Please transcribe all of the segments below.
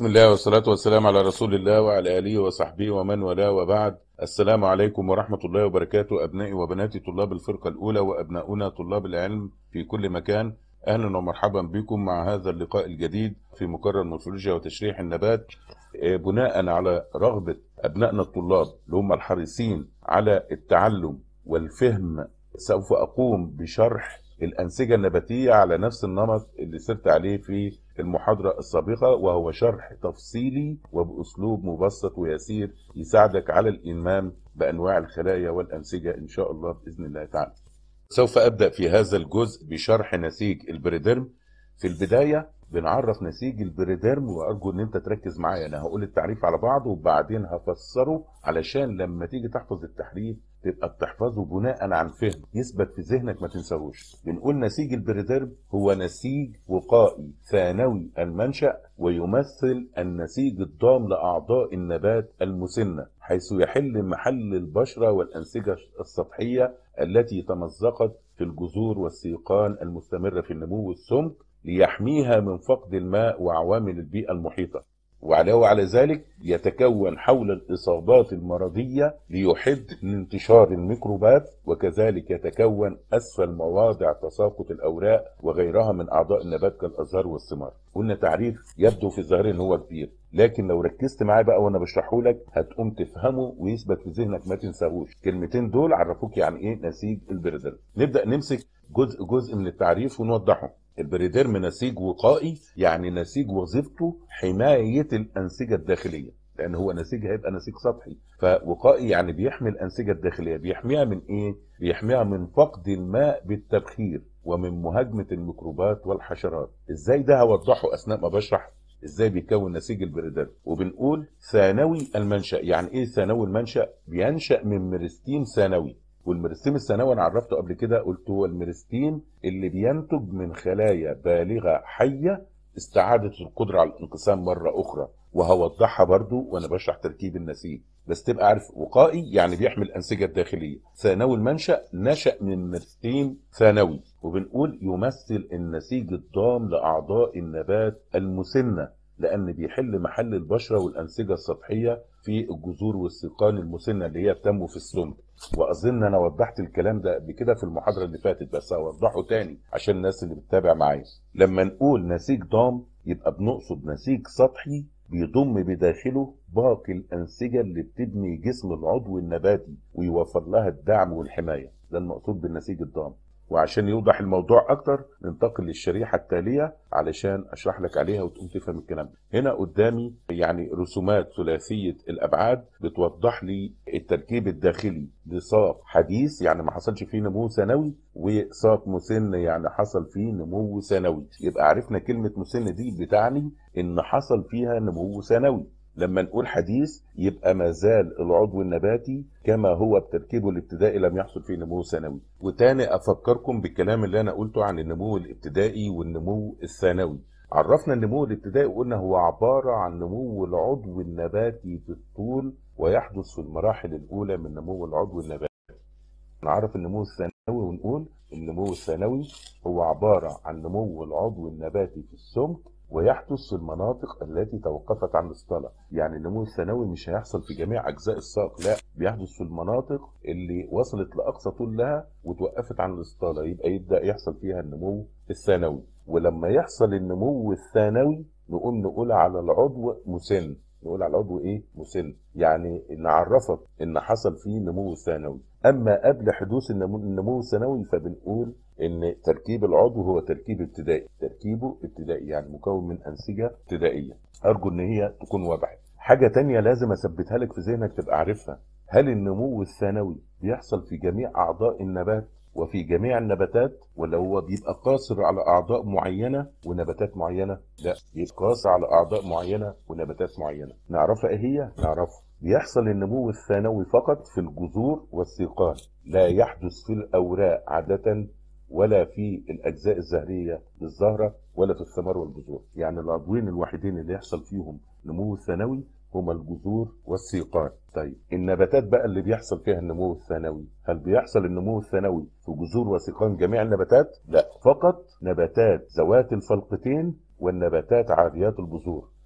بسم الله والصلاة والسلام على رسول الله وعلى آله وصحبه ومن والاه وبعد السلام عليكم ورحمة الله وبركاته أبنائي وبناتي طلاب الفرقة الأولى وأبناؤنا طلاب العلم في كل مكان أهلا ومرحبا بكم مع هذا اللقاء الجديد في مقرر مورفولوجيا وتشريح النبات آه، بناء على رغبة أبنائنا الطلاب اللي هم الحريصين على التعلم والفهم سوف أقوم بشرح الأنسجة النباتية على نفس النمط اللي سرت عليه في المحاضرة السابقة وهو شرح تفصيلي وبأسلوب مبسط ويسير يساعدك على الإلمام بأنواع الخلايا والأنسجة إن شاء الله بإذن الله تعالى سوف أبدأ في هذا الجزء بشرح نسيج البريدرم في البداية بنعرف نسيج البريدرم وأرجو إن أنت تركز معايا أنا هقول التعريف على بعضه وبعدين هفسره علشان لما تيجي تحفظ التحريف تبقى بتحفظه بناء عن فهم يثبت في ذهنك ما تنساهوش بنقول نسيج البريدرم هو نسيج وقائي ثانوي المنشأ ويمثل النسيج الضام لأعضاء النبات المسنة حيث يحل محل البشرة والأنسجة السطحية التي تمزقت في الجذور والسيقان المستمرة في النمو والسمك ليحميها من فقد الماء وعوامل البيئة المحيطة وعلاوة على ذلك يتكون حول الإصابات المرضية ليحد من انتشار الميكروبات وكذلك يتكون أسفل مواضع تساقط الأوراق وغيرها من أعضاء النبات كالأزهار والثمار قلنا تعريف يبدو في الظاهر إن هو كبير لكن لو ركزت معايا بقى وانا بشرحه لك هتقوم تفهمه ويثبت في ذهنك ما تنساهوش كلمتين دول عرفوك يعني ايه نسيج البريدر نبدا نمسك جزء جزء من التعريف ونوضحه البريديرم نسيج وقائي يعني نسيج وظيفته حماية الأنسجة الداخلية لأن هو نسيج هيبقى نسيج سطحي فوقائي يعني بيحمي الأنسجة الداخلية بيحميها من إيه؟ بيحميها من فقد الماء بالتبخير ومن مهاجمة الميكروبات والحشرات إزاي ده هوضحه أثناء ما بشرح ازاي بيكون نسيج البريدر وبنقول ثانوي المنشأ يعني ايه ثانوي المنشأ بينشأ من مرستين ثانوي والميرستيم الثانوي انا عرفته قبل كده قلت هو الميرستيم اللي بينتج من خلايا بالغه حيه استعادت القدره على الانقسام مره اخرى وهوضحها برضو وانا بشرح تركيب النسيج بس تبقى عارف وقائي يعني بيحمي الانسجه الداخليه ثانوي المنشا نشا من ميرستيم ثانوي وبنقول يمثل النسيج الضام لاعضاء النبات المسنه لان بيحل محل البشره والانسجه السطحيه في الجذور والسيقان المسنه اللي هي بتنمو في السمك واظن انا وضحت الكلام ده قبل كده في المحاضره اللي فاتت بس هوضحه تاني عشان الناس اللي بتتابع معايا لما نقول نسيج ضام يبقى بنقصد نسيج سطحي بيضم بداخله باقي الانسجه اللي بتبني جسم العضو النباتي ويوفر لها الدعم والحمايه ده المقصود بالنسيج الضام وعشان يوضح الموضوع اكتر ننتقل للشريحه التاليه علشان اشرح لك عليها وتقوم تفهم الكلام ده هنا قدامي يعني رسومات ثلاثيه الابعاد بتوضح لي التركيب الداخلي لساق حديث يعني ما حصلش فيه نمو ثانوي وساق مسن يعني حصل فيه نمو ثانوي يبقى عرفنا كلمه مسن دي بتعني ان حصل فيها نمو ثانوي لما نقول حديث يبقى ما زال العضو النباتي كما هو بتركيبه الابتدائي لم يحصل فيه نمو ثانوي وتاني افكركم بالكلام اللي انا قلته عن النمو الابتدائي والنمو الثانوي عرفنا النمو الابتدائي وقلنا هو عبارة عن نمو العضو النباتي في الطول ويحدث في المراحل الأولى من نمو العضو النباتي نعرف النمو الثانوي ونقول النمو الثانوي هو عبارة عن نمو العضو النباتي في السمك ويحدث في المناطق التي توقفت عن الصلة يعني النمو الثانوي مش هيحصل في جميع أجزاء الساق لا بيحدث في المناطق اللي وصلت لأقصى طول لها وتوقفت عن الإسطالة يبقى يبدأ يحصل فيها النمو الثانوي ولما يحصل النمو الثانوي نقوم نقول على العضو مسن نقول على العضو ايه مسن يعني نعرفك ان حصل فيه نمو ثانوي اما قبل حدوث النمو, النمو الثانوي فبنقول ان تركيب العضو هو تركيب ابتدائي تركيبه ابتدائي يعني مكون من انسجه ابتدائيه ارجو ان هي تكون وضحت حاجه تانية لازم اثبتها لك في ذهنك تبقى عارفها هل النمو الثانوي بيحصل في جميع اعضاء النبات وفي جميع النباتات ولا هو بيبقى قاصر على اعضاء معينه ونباتات معينه لا بيبقى قاصر على اعضاء معينه ونباتات معينه نعرفها ايه هي نعرفها بيحصل النمو الثانوي فقط في الجذور والسيقان لا يحدث في الاوراق عاده ولا في الاجزاء الزهريه للزهره ولا في الثمار والجذور يعني العضوين الوحيدين اللي يحصل فيهم نمو ثانوي هما الجذور والسيقان طيب النباتات بقى اللي بيحصل فيها النمو الثانوي هل بيحصل النمو الثانوي في جذور وسيقان جميع النباتات لا فقط نباتات ذوات الفلقتين والنباتات عاريات البذور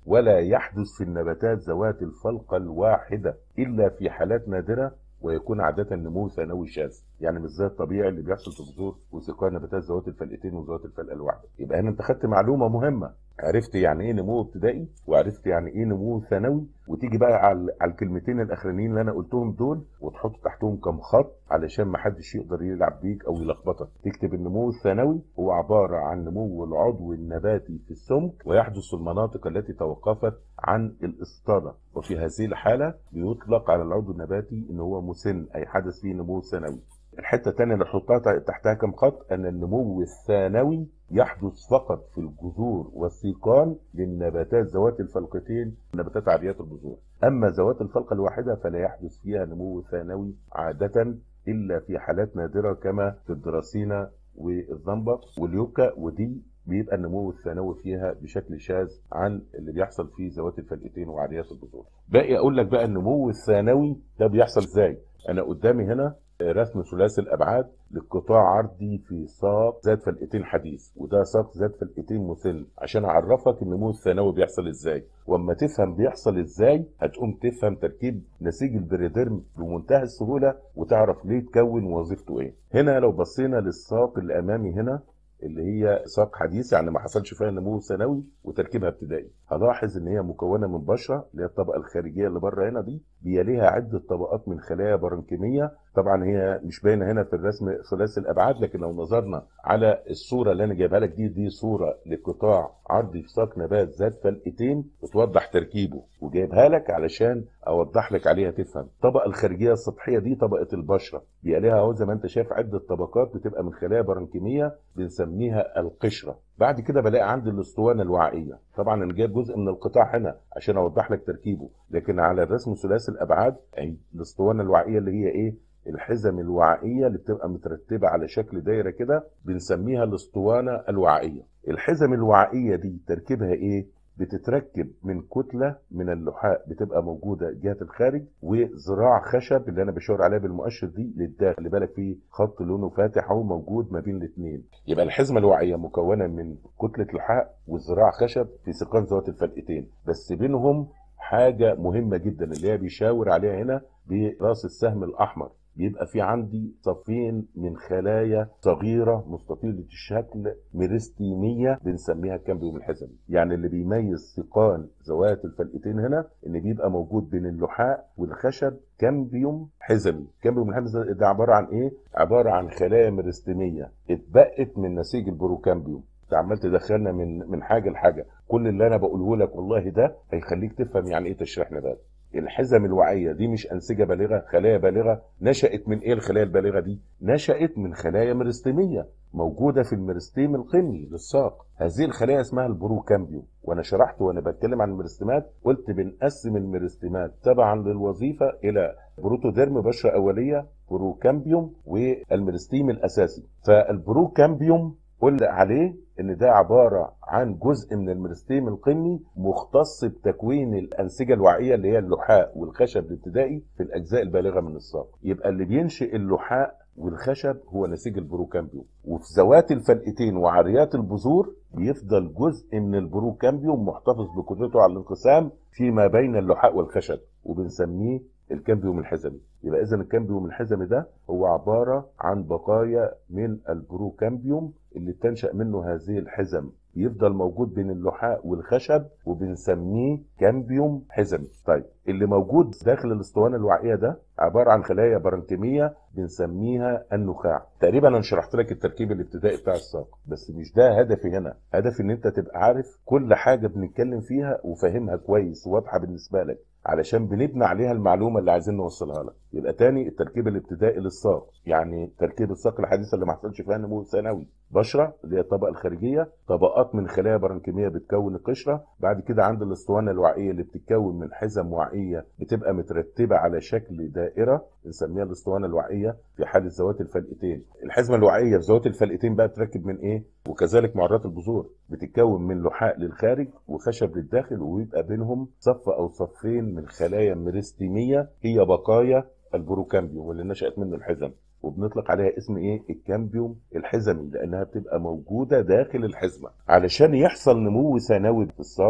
ولا يحدث في النباتات ذوات الفلقة الواحدة إلا في حالات نادرة ويكون عادة نمو ثانوي شاذ يعني مش زي الطبيعي اللي بيحصل في بذور وسقاء نباتات ذوات الفلقتين وذوات الفلقه الواحده يبقى هنا انت خدت معلومه مهمه عرفت يعني ايه نمو ابتدائي وعرفت يعني ايه نمو ثانوي وتيجي بقى على على الكلمتين الاخرانيين اللي انا قلتهم دول وتحط تحتهم كم خط علشان ما حدش يقدر يلعب بيك او يلخبطك تكتب النمو الثانوي هو عباره عن نمو العضو النباتي في السمك ويحدث في المناطق التي توقفت عن الاستاده وفي هذه الحاله بيطلق على العضو النباتي ان هو مسن اي حدث فيه نمو ثانوي الحته الثانيه اللي حطها تحتها كم خط ان النمو الثانوي يحدث فقط في الجذور والسيقان للنباتات ذوات الفلقتين نباتات عاليات البذور اما ذوات الفلقه الواحده فلا يحدث فيها نمو ثانوي عاده الا في حالات نادره كما في الدراسينا والزنبق واليوكا ودي بيبقى النمو الثانوي فيها بشكل شاذ عن اللي بيحصل في ذوات الفلقتين وعاليات البذور. باقي اقول لك بقى النمو الثانوي ده بيحصل ازاي؟ انا قدامي هنا رسم ثلاثي الابعاد لقطاع عرضي في ساق ذات فلقتين حديث وده ساق ذات فلقتين مسن عشان اعرفك النمو الثانوي بيحصل ازاي واما تفهم بيحصل ازاي هتقوم تفهم تركيب نسيج البريدرم بمنتهى السهوله وتعرف ليه تكون وظيفته ايه هنا لو بصينا للساق اللي امامي هنا اللي هي ساق حديث يعني ما حصلش فيها نمو ثانوي وتركيبها ابتدائي هلاحظ ان هي مكونه من بشره اللي هي الطبقه الخارجيه اللي بره هنا دي بيليها عده طبقات من خلايا برنكيميه طبعا هي مش باينه هنا في الرسم ثلاثي الابعاد لكن لو نظرنا على الصوره اللي انا جايبها لك دي دي صوره لقطاع عرضي في ساق نبات ذات فلقتين بتوضح تركيبه وجايبها لك علشان اوضح لك عليها تفهم الطبقه الخارجيه السطحيه دي طبقه البشره بيليها اهو زي ما انت شايف عده طبقات بتبقى من خلايا برنكيميه بنسميها القشره بعد كده بلاقي عندي الاسطوانه الوعائيه طبعا انا جايب جزء من القطاع هنا عشان اوضح لك تركيبه لكن على الرسم ثلاثي الابعاد اي الاسطوانه الوعائيه اللي هي ايه الحزم الوعائيه اللي بتبقى مترتبه على شكل دايره كده بنسميها الاسطوانه الوعائيه الحزم الوعائيه دي تركيبها ايه بتتركب من كتلة من اللحاء بتبقى موجودة جهة الخارج وذراع خشب اللي أنا بشاور عليها بالمؤشر دي للداخل اللي بالك فيه خط لونه فاتح أهو موجود ما بين الاثنين يبقى الحزمة الوعية مكونة من كتلة لحاء وذراع خشب في سيقان ذوات الفلقتين بس بينهم حاجة مهمة جدا اللي هي بيشاور عليها هنا براس السهم الأحمر بيبقى في عندي صفين من خلايا صغيره مستطيله الشكل ميرستيميه بنسميها الكامبيوم الحزمي يعني اللي بيميز سيقان ذوات الفلقتين هنا ان بيبقى موجود بين اللحاء والخشب كامبيوم حزمي كامبيوم الحزمي ده عباره عن ايه عباره عن خلايا ميرستيميه اتبقت من نسيج البروكامبيوم انت عمال تدخلنا من من حاجه لحاجه كل اللي انا بقوله لك والله ده هيخليك تفهم يعني ايه تشريح نبات الحزم الوعيه دي مش انسجه بالغه خلايا بالغه نشات من ايه الخلايا البالغه دي نشات من خلايا مرستميه موجوده في المرستيم القمي للساق هذه الخلايا اسمها البروكامبيوم وانا شرحت وانا بتكلم عن المرستمات قلت بنقسم المرستمات تبعا للوظيفه الى بروتوديرم بشره اوليه بروكامبيوم والمرستيم الاساسي فالبروكامبيوم قلنا عليه ان ده عباره عن جزء من الميرستيم القمي مختص بتكوين الانسجه الوعيه اللي هي اللحاء والخشب الابتدائي في الاجزاء البالغه من الساق يبقى اللي بينشئ اللحاء والخشب هو نسيج البروكامبيوم وفي ذوات الفلقتين وعريات البذور بيفضل جزء من البروكامبيوم محتفظ بقدرته على الانقسام فيما بين اللحاء والخشب وبنسميه الكامبيوم الحزمي يبقى اذا الكامبيوم الحزمي ده هو عباره عن بقايا من البروكامبيوم اللي تنشا منه هذه الحزم يفضل موجود بين اللحاء والخشب وبنسميه كامبيوم حزمي طيب اللي موجود داخل الاسطوانه الوعيه ده عباره عن خلايا برنكيميه بنسميها النخاع تقريبا انا شرحت لك التركيب الابتدائي بتاع الساق بس مش ده هدفي هنا هدفي ان انت تبقى عارف كل حاجه بنتكلم فيها وفاهمها كويس وواضحه بالنسبه لك علشان بنبني عليها المعلومه اللي عايزين نوصلها لك يبقى تاني التركيب الابتدائي للساق يعني تركيب الساق الحديثه اللي ما حصلش فيها نمو ثانوي بشره اللي هي الطبقه الخارجيه طبقات من خلايا برنكيميه بتكون القشره بعد كده عند الاسطوانه الوعيه اللي بتتكون من حزم وعيه بتبقى مترتبه على شكل دائره بنسميها الاسطوانه الوعيه في حاله ذوات الفلقتين الحزمه الوعيه في ذوات الفلقتين بقى بتركب من ايه وكذلك معرات البذور بتتكون من لحاء للخارج وخشب للداخل ويبقى بينهم صف او صفين من خلايا ميرستيميه هي بقايا البروكامبيوم واللي نشات منه الحزم وبنطلق عليها اسم ايه الكامبيوم الحزمي لانها بتبقى موجوده داخل الحزمه علشان يحصل نمو ثانوي في الساق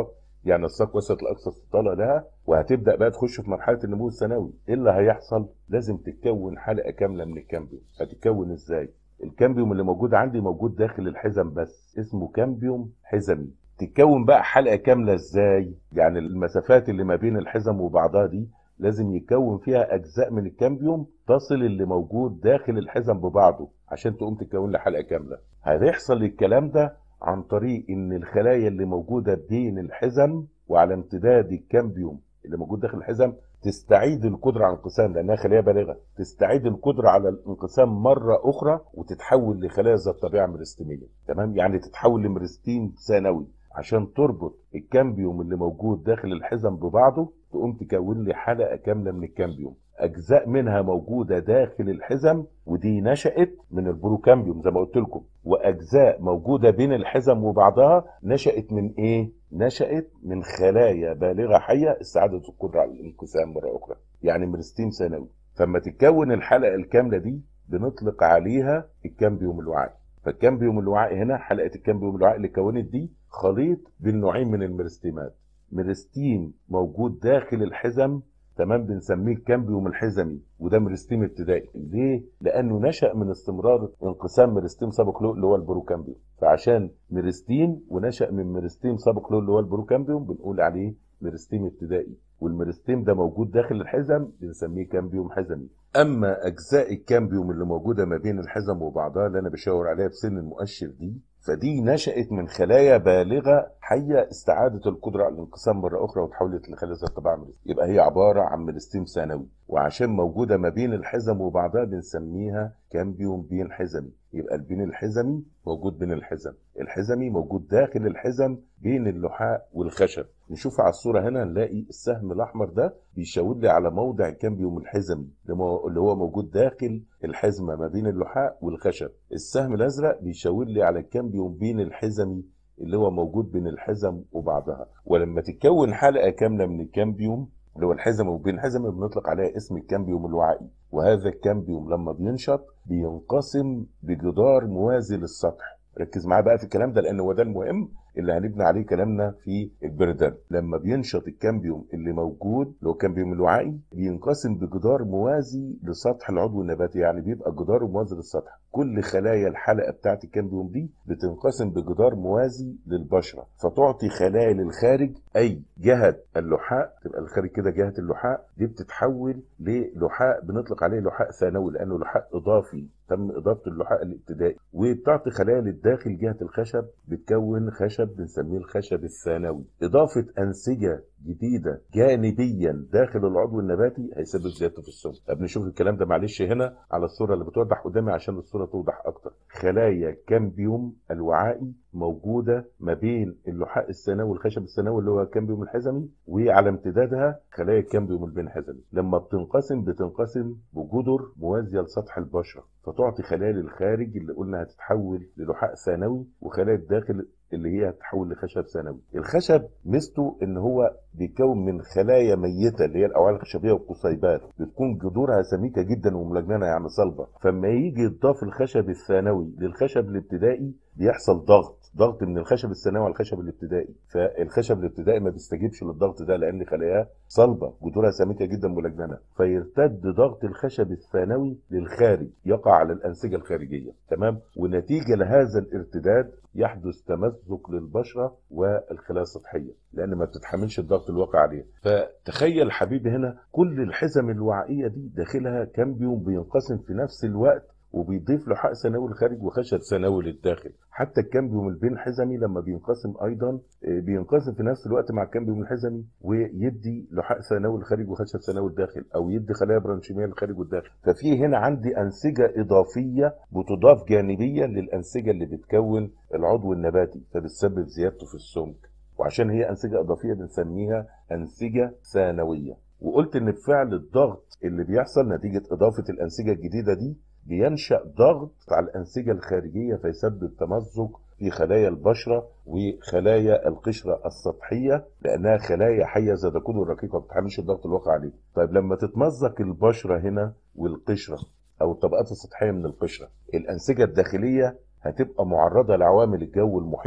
يعني الساق وسط الاقصى استطاله لها وهتبدا بقى تخش في مرحله النمو الثانوي ايه اللي هيحصل لازم تتكون حلقه كامله من الكامبيوم هتتكون ازاي الكامبيوم اللي موجود عندي موجود داخل الحزم بس اسمه كامبيوم حزمي تتكون بقى حلقه كامله ازاي يعني المسافات اللي ما بين الحزم وبعضها دي لازم يتكون فيها اجزاء من الكامبيوم تصل اللي موجود داخل الحزم ببعضه عشان تقوم تكون لي حلقه كامله هيحصل الكلام ده عن طريق ان الخلايا اللي موجوده بين الحزم وعلى امتداد الكامبيوم اللي موجود داخل الحزم تستعيد القدرة على الانقسام لأنها خلية بالغة تستعيد القدرة على الانقسام مرة أخرى وتتحول لخلايا ذات طبيعة مرستمية تمام يعني تتحول لمرستين ثانوي عشان تربط الكامبيوم اللي موجود داخل الحزم ببعضه تقوم تكون لي حلقة كاملة من الكامبيوم اجزاء منها موجوده داخل الحزم ودي نشات من البروكامبيوم زي ما قلت لكم واجزاء موجوده بين الحزم وبعضها نشات من ايه نشات من خلايا بالغه حيه استعادت القدره على الانقسام مره اخرى يعني مرستين ثانوي فلما تتكون الحلقه الكامله دي بنطلق عليها الكامبيوم الوعي فالكامبيوم الوعي هنا حلقه الكامبيوم الوعي اللي كونت دي خليط بين نوعين من المرستيمات مرستين موجود داخل الحزم تمام بنسميه الكامبيوم الحزمي وده مرستيم ابتدائي ليه لانه نشا من استمرار انقسام مرستيم سابق له اللي هو البروكامبيوم فعشان مرستين ونشا من مرستيم سابق له اللي هو البروكامبيوم بنقول عليه مرستيم ابتدائي والمرستيم ده موجود داخل الحزم بنسميه كامبيوم حزمي اما اجزاء الكامبيوم اللي موجوده ما بين الحزم وبعضها اللي انا بشاور عليها بسن المؤشر دي فدي نشأت من خلايا بالغة حية استعادت القدرة على الانقسام مرة أخرى وتحولت لخلايا ذات طباع مرستين يبقى هي عبارة عن مرستين ثانوي وعشان موجودة ما بين الحزم وبعضها بنسميها كامبيوم بين حزمي يبقى البين الحزمي موجود بين الحزم الحزمي موجود داخل الحزم بين اللحاء والخشب نشوف على الصورة هنا نلاقي السهم الأحمر ده بيشاور لي على موضع الكامبيوم الحزمي اللي هو موجود داخل الحزمة ما بين اللحاء والخشب السهم الأزرق بيشاور لي على الكامبيوم بين الحزمي اللي هو موجود بين الحزم وبعضها ولما تتكون حلقة كاملة من الكامبيوم اللي هو الحزم وبين الحزم بنطلق عليها اسم الكامبيوم الوعي وهذا الكامبيوم لما بينشط بينقسم بجدار موازي للسطح ركز معايا بقى في الكلام ده لان هو ده المهم اللي هنبني عليه كلامنا في البردان لما بينشط الكامبيوم اللي موجود اللي هو الكامبيوم الوعي بينقسم بجدار موازي لسطح العضو النباتي يعني بيبقى جدار موازي للسطح كل خلايا الحلقه بتاعت الكامبيوم دي بتنقسم بجدار موازي للبشره فتعطي خلايا للخارج اي جهه اللحاء تبقى الخارج كده جهه اللحاء دي بتتحول للحاء بنطلق عليه لحاء ثانوي لانه لحاء اضافي تم اضافه اللحاء الابتدائي وبتعطي خلايا للداخل جهه الخشب بتكون خشب بنسميه الخشب الثانوي اضافه انسجه جديده جانبيا داخل العضو النباتي هيسبب زياده في السم طب نشوف الكلام ده معلش هنا على الصوره اللي بتوضح قدامي عشان الصوره توضح اكتر خلايا كامبيوم الوعائي موجوده ما بين اللحاء الثانوي والخشب الثانوي اللي هو الكامبيوم الحزمي وعلى امتدادها خلايا الكامبيوم البنحزمي لما بتنقسم بتنقسم بجدر موازيه لسطح البشره فتعطي خلايا للخارج اللي قلنا هتتحول للحاء ثانوي وخلايا الداخل اللي هي هتتحول لخشب ثانوي الخشب ميزته ان هو بيتكون من خلايا ميته اللي هي الاوعيه الخشبيه والقصيبات بتكون جذورها سميكه جدا وملجنه يعني صلبه فما يجي يضاف الخشب الثانوي للخشب الابتدائي بيحصل ضغط ضغط من الخشب الثانوي على الخشب الابتدائي فالخشب الابتدائي ما بيستجيبش للضغط ده لان خلاياه صلبه جذورها سميكه جدا ملجنه فيرتد ضغط الخشب الثانوي للخارج يقع على الانسجه الخارجيه تمام ونتيجه لهذا الارتداد يحدث تمزق للبشره والخلايا السطحيه لان ما بتتحملش الضغط الواقع عليها فتخيل حبيبي هنا كل الحزم الوعائيه دي داخلها كامبيوم بينقسم في نفس الوقت وبيضيف لحاء ثانوي الخارج وخشب ثانوي للداخل حتى الكامبيوم البين الحزمي لما بينقسم ايضا بينقسم في نفس الوقت مع الكامبيوم الحزمي ويدي لحاء ثانوي الخارج وخشب ثانوي الداخل او يدي خلايا برانشيميه للخارج والداخل ففي هنا عندي انسجه اضافيه بتضاف جانبيا للانسجه اللي بتكون العضو النباتي فبتسبب زيادته في السمك وعشان هي انسجه اضافيه بنسميها انسجه ثانويه وقلت ان بفعل الضغط اللي بيحصل نتيجه اضافه الانسجه الجديده دي بينشأ ضغط على الأنسجة الخارجية فيسبب تمزق في خلايا البشرة وخلايا القشرة السطحية لأنها خلايا حية زي الكود الرقيقة ما بتتحملش الضغط الواقع عليه. طيب لما تتمزق البشرة هنا والقشرة أو الطبقات السطحية من القشرة الأنسجة الداخلية هتبقى معرضة لعوامل الجو المحيطة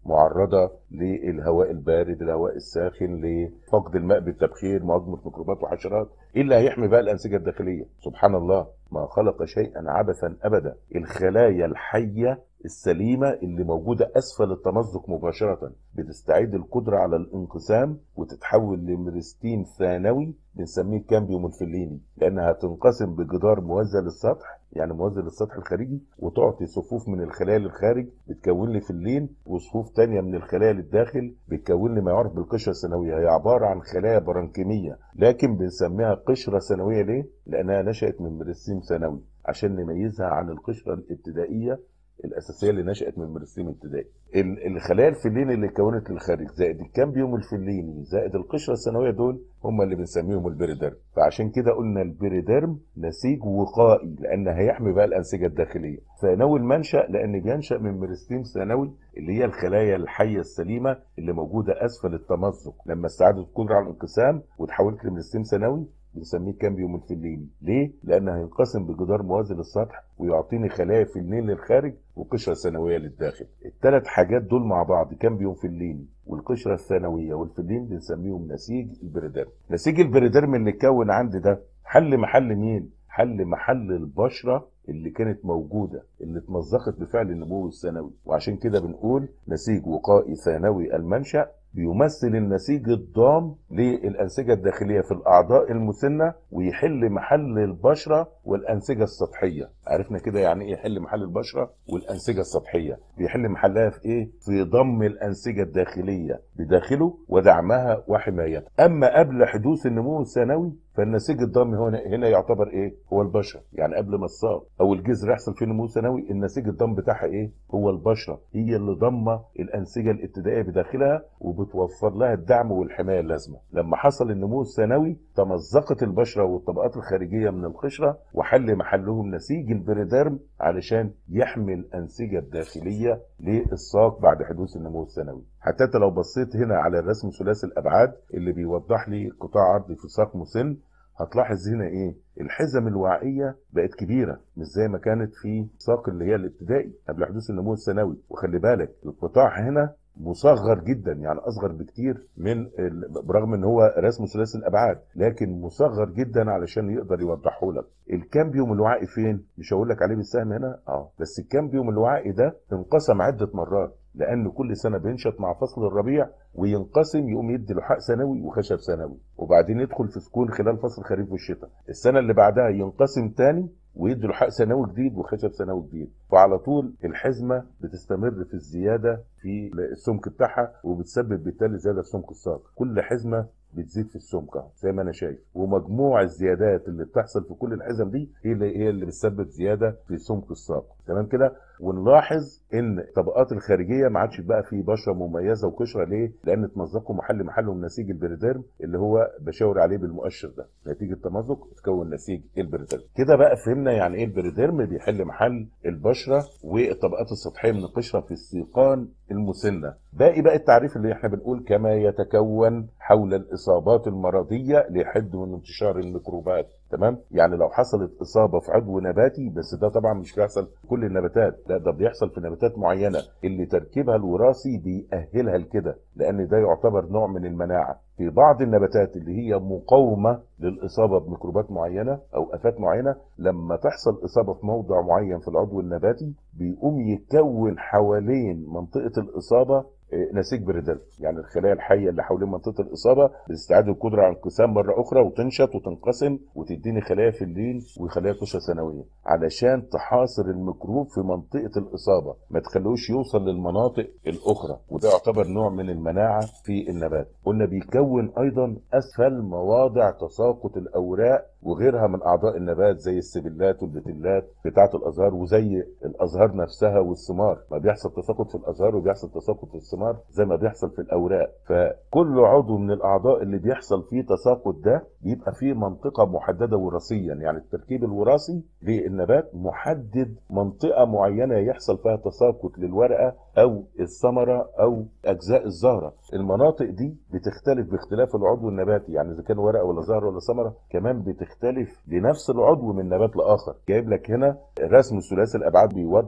معرضه للهواء البارد الهواء الساخن لفقد الماء بالتبخير مهاجمه ميكروبات وحشرات ايه اللي هيحمي بقى الانسجه الداخليه سبحان الله ما خلق شيئا عبثا ابدا الخلايا الحيه السليمه اللي موجوده اسفل التمزق مباشره بتستعيد القدره على الانقسام وتتحول لميرستين ثانوي بنسميه الكامبيوم الفليني لانها هتنقسم بجدار موازي للسطح يعني موازي للسطح الخارجي وتعطي صفوف من الخلايا للخارج بتكون لي فلين وصفوف تانية من الخلايا للداخل بتكون لي ما يعرف بالقشره الثانويه هي عباره عن خلايا برانكيميه لكن بنسميها قشره ثانويه ليه؟ لانها نشات من ميرستين ثانوي عشان نميزها عن القشره الابتدائيه الاساسيه اللي نشات من مرسيم ابتدائي الخلايا الفلين اللي اتكونت للخارج زائد الكامبيوم الفليني زائد القشره الثانويه دول هم اللي بنسميهم البريدرم فعشان كده قلنا البريدرم نسيج وقائي لان هيحمي بقى الانسجه الداخليه ثانوي المنشا لان بينشا من مرستيم ثانوي اللي هي الخلايا الحيه السليمه اللي موجوده اسفل التمزق لما استعادت القدره على الانقسام وتحولت لمرستيم ثانوي بنسميه كامبيوم الفليني ليه؟ لأنه هينقسم بجدار موازي للسطح ويعطيني خلايا فلين للخارج وقشرة ثانوية للداخل الثلاث حاجات دول مع بعض كامبيوم فليني والقشرة الثانوية والفلين بنسميهم نسيج البريدرم نسيج البريدرم اللي اتكون عندي ده حل محل مين؟ حل محل البشرة اللي كانت موجودة اللي اتمزقت بفعل النمو الثانوي وعشان كده بنقول نسيج وقائي ثانوي المنشأ بيمثل النسيج الضام للأنسجة الداخلية في الأعضاء المسنة ويحل محل البشرة والأنسجة السطحية عرفنا كده يعني إيه يحل محل البشرة والأنسجة السطحية بيحل محلها في إيه؟ في ضم الأنسجة الداخلية بداخله ودعمها وحمايتها أما قبل حدوث النمو الثانوي فالنسيج الضامي هنا هنا يعتبر ايه؟ هو البشره، يعني قبل ما الصاب او الجذر يحصل فيه نمو ثانوي النسيج الضم بتاعها ايه؟ هو البشره، هي اللي ضمه الانسجه الابتدائيه بداخلها وبتوفر لها الدعم والحمايه اللازمه. لما حصل النمو الثانوي تمزقت البشره والطبقات الخارجيه من القشره وحل محلهم نسيج البريدرم علشان يحمي الانسجه الداخليه للساق بعد حدوث النمو الثانوي. حتى انت لو بصيت هنا على الرسم ثلاثي الابعاد اللي بيوضح لي قطاع عرضي في ساق مسن هتلاحظ هنا ايه الحزم الوعائيه بقت كبيره مش زي ما كانت في ساق اللي هي الابتدائي قبل حدوث النمو الثانوي وخلي بالك القطاع هنا مصغر جدا يعني اصغر بكتير من برغم ان هو رسم ثلاثي الابعاد لكن مصغر جدا علشان يقدر يوضحه لك الكامبيوم الوعائي فين مش هقول لك عليه بالسهم هنا اه بس الكامبيوم الوعائي ده انقسم عده مرات لان كل سنه بينشط مع فصل الربيع وينقسم يقوم يدي لحاء سنوي وخشب سنوي وبعدين يدخل في سكون خلال فصل الخريف والشتاء السنه اللي بعدها ينقسم تاني ويدي لحاء سنوي جديد وخشب سنوي جديد فعلى طول الحزمه بتستمر في الزياده في السمك بتاعها وبتسبب بالتالي زياده في سمك الساق كل حزمه بتزيد في السمكه زي ما انا شايف ومجموع الزيادات اللي بتحصل في كل الحزم دي هي اللي هي اللي بتسبب زياده في سمك الساق تمام كده ونلاحظ ان الطبقات الخارجيه ما عادش بقى في بشره مميزه وقشره ليه؟ لان اتمزقوا محل محلهم نسيج البريديرم اللي هو بشاور عليه بالمؤشر ده نتيجه تمزق تكون نسيج البريديرم كده بقى فهمنا يعني ايه البريديرم بيحل محل البشره والطبقات السطحيه من القشره في السيقان المسنه باقي بقى التعريف اللي احنا بنقول كما يتكون حول الاصابات المرضيه لحد من انتشار الميكروبات تمام يعني لو حصلت اصابه في عضو نباتي بس ده طبعا مش بيحصل في كل النباتات لا ده بيحصل في نباتات معينه اللي تركيبها الوراثي بيأهلها لكده لان ده يعتبر نوع من المناعه في بعض النباتات اللي هي مقاومه للاصابه بميكروبات معينه او افات معينه لما تحصل اصابه في موضع معين في العضو النباتي بيقوم يتكون حوالين منطقه الاصابه نسيج بريدل يعني الخلايا الحيه اللي حوالين منطقه الاصابه بتستعيد القدره على انقسام مره اخرى وتنشط وتنقسم وتديني خلايا فلين وخلايا قشره ثانويه علشان تحاصر الميكروب في منطقه الاصابه ما تخلوش يوصل للمناطق الاخرى وده يعتبر نوع من المناعه في النبات قلنا بيكون ايضا اسفل مواضع تساقط الاوراق وغيرها من اعضاء النبات زي السبلات والبتلات بتاعه الازهار وزي الازهار نفسها والثمار ما بيحصل تساقط في الازهار وبيحصل تساقط في الثمار زي ما بيحصل في الاوراق فكل عضو من الاعضاء اللي بيحصل فيه تساقط ده بيبقى فيه منطقه محدده وراثيا يعني التركيب الوراثي للنبات محدد منطقه معينه يحصل فيها تساقط للورقه او الثمره او اجزاء الزهره المناطق دي بتختلف باختلاف العضو النباتي يعني اذا كان ورقه ولا زهره ولا ثمره كمان بتختلف لنفس العضو من نبات لاخر جايب لك هنا رسم ثلاثي الابعاد بيوضح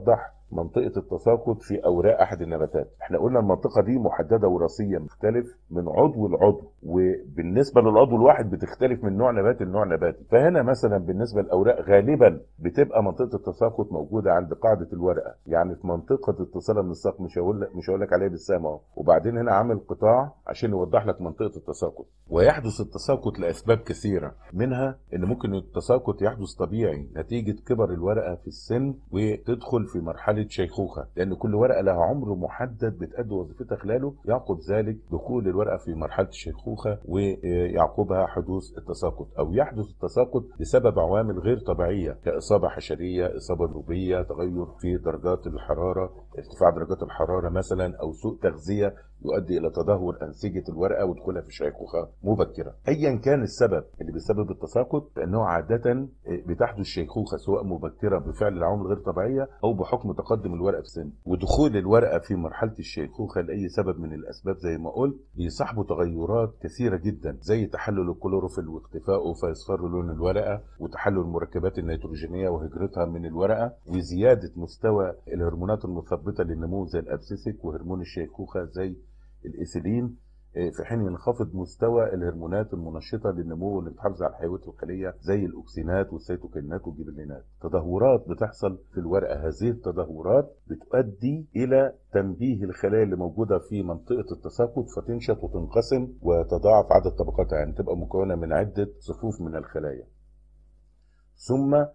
منطقة التساقط في أوراق أحد النباتات احنا قلنا المنطقة دي محددة وراثيا مختلف من عضو لعضو وبالنسبة للعضو الواحد بتختلف من نوع نبات لنوع نباتي فهنا مثلا بالنسبة للأوراق غالبا بتبقى منطقة التساقط موجودة عند قاعدة الورقة يعني في منطقة اتصالها من الساق مش هقول لك مش هقول لك عليها بالسهم اهو وبعدين هنا عامل قطاع عشان يوضح لك منطقة التساقط ويحدث التساقط لأسباب كثيرة منها ان ممكن التساقط يحدث طبيعي نتيجة كبر الورقة في السن وتدخل في مرحلة شيخوخة لأن كل ورقة لها عمر محدد بتأدي وظيفتها خلاله يعقب ذلك دخول الورقة في مرحلة الشيخوخة ويعقبها حدوث التساقط أو يحدث التساقط بسبب عوامل غير طبيعية كإصابة حشرية إصابة نوبية تغير في درجات الحرارة ارتفاع درجات الحرارة مثلا أو سوء تغذية يؤدي الى تدهور انسجه الورقه ودخولها في شيخوخه مبكره. ايا كان السبب اللي بيسبب التساقط فانه عاده بتحدث شيخوخه سواء مبكره بفعل العوامل غير طبيعيه او بحكم تقدم الورقه في السن. ودخول الورقه في مرحله الشيخوخه لاي سبب من الاسباب زي ما قلت بيصاحبه تغيرات كثيره جدا زي تحلل الكلوروفيل واختفائه فاصفار لون الورقه وتحلل المركبات النيتروجينيه وهجرتها من الورقه وزياده مستوى الهرمونات المثبطه للنمو زي الابسيسك وهرمون الشيخوخه زي الايثيلين في حين ينخفض مستوى الهرمونات المنشطه للنمو اللي بتحافظ على حيويه الخليه زي الاكسينات والسيتوكينات والجبلينات. تدهورات بتحصل في الورقه هذه التدهورات بتؤدي الى تنبيه الخلايا اللي موجوده في منطقه التساقط فتنشط وتنقسم ويتضاعف عدد طبقاتها يعني تبقى مكونه من عده صفوف من الخلايا. ثم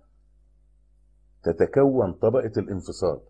تتكون طبقه الانفصال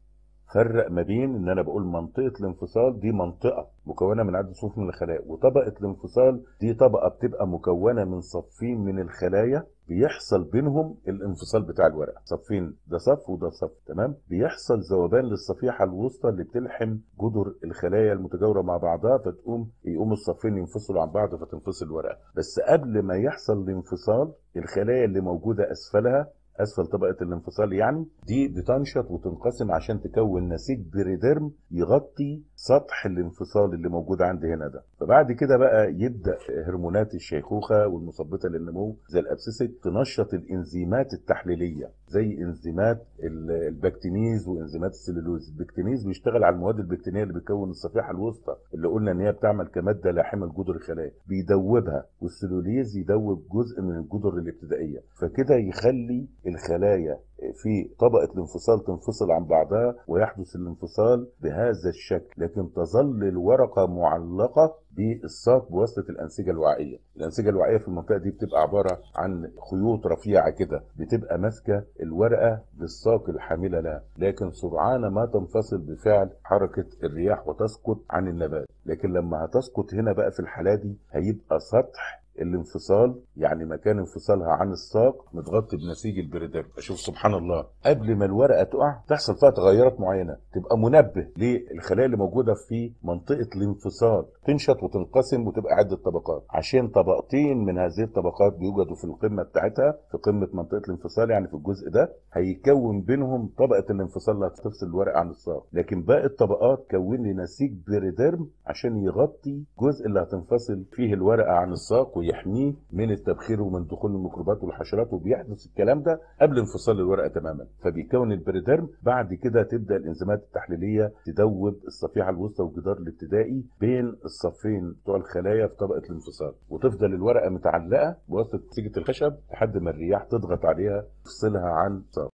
فرق ما بين ان انا بقول منطقه الانفصال دي منطقه مكونه من عدد صفوف من الخلايا وطبقه الانفصال دي طبقه بتبقى مكونه من صفين من الخلايا بيحصل بينهم الانفصال بتاع الورقه صفين ده صف وده صف تمام بيحصل ذوبان للصفيحه الوسطى اللي بتلحم جذر الخلايا المتجاوره مع بعضها فتقوم يقوم الصفين ينفصلوا عن بعض فتنفصل الورقه بس قبل ما يحصل الانفصال الخلايا اللي موجوده اسفلها اسفل طبقه الانفصال يعني دي بتنشط وتنقسم عشان تكون نسيج بريدرم يغطي سطح الانفصال اللي موجود عندي هنا ده فبعد كده بقى يبدا هرمونات الشيخوخه والمثبطه للنمو زي الابسيسك تنشط الانزيمات التحليليه زي انزيمات البكتينيز وانزيمات السلولوز البكتينيز بيشتغل على المواد البكتينيه اللي بتكون الصفيحه الوسطى اللي قلنا ان هي بتعمل كماده لاحمه لجذر الخلايا بيدوبها والسلوليز يدوب جزء من الجذر الابتدائيه فكده يخلي الخلايا في طبقة الانفصال تنفصل عن بعضها ويحدث الانفصال بهذا الشكل لكن تظل الورقة معلقة بالساق بواسطة الأنسجة الوعائية الأنسجة الوعائية في المنطقة دي بتبقى عبارة عن خيوط رفيعة كده بتبقى ماسكة الورقة بالساق الحاملة لها لكن سرعان ما تنفصل بفعل حركة الرياح وتسقط عن النبات لكن لما هتسقط هنا بقى في الحالة دي هيبقى سطح الانفصال يعني مكان انفصالها عن الساق متغطي بنسيج البريدر اشوف سبحان الله قبل ما الورقه تقع تحصل فيها تغيرات معينه تبقى منبه للخلايا اللي موجوده في منطقه الانفصال تنشط وتنقسم وتبقى عده طبقات عشان طبقتين من هذه الطبقات بيوجدوا في القمه بتاعتها في قمه منطقه الانفصال يعني في الجزء ده هيكون بينهم طبقه الانفصال اللي هتفصل الورقه عن الساق لكن باقي الطبقات كون لي نسيج بريدرم عشان يغطي الجزء اللي هتنفصل فيه الورقه عن الساق ويحميه من التبخير ومن دخول الميكروبات والحشرات وبيحدث الكلام ده قبل انفصال الورقه تماما فبيكون البريدرم بعد كده تبدا الانزيمات التحليليه تدوب الصفيحه الوسطى والجدار الابتدائي بين الصفين بتوع الخلايا في طبقه الانفصال وتفضل الورقه متعلقه بواسطه نسيجه الخشب لحد ما الرياح تضغط عليها تفصلها عن الساق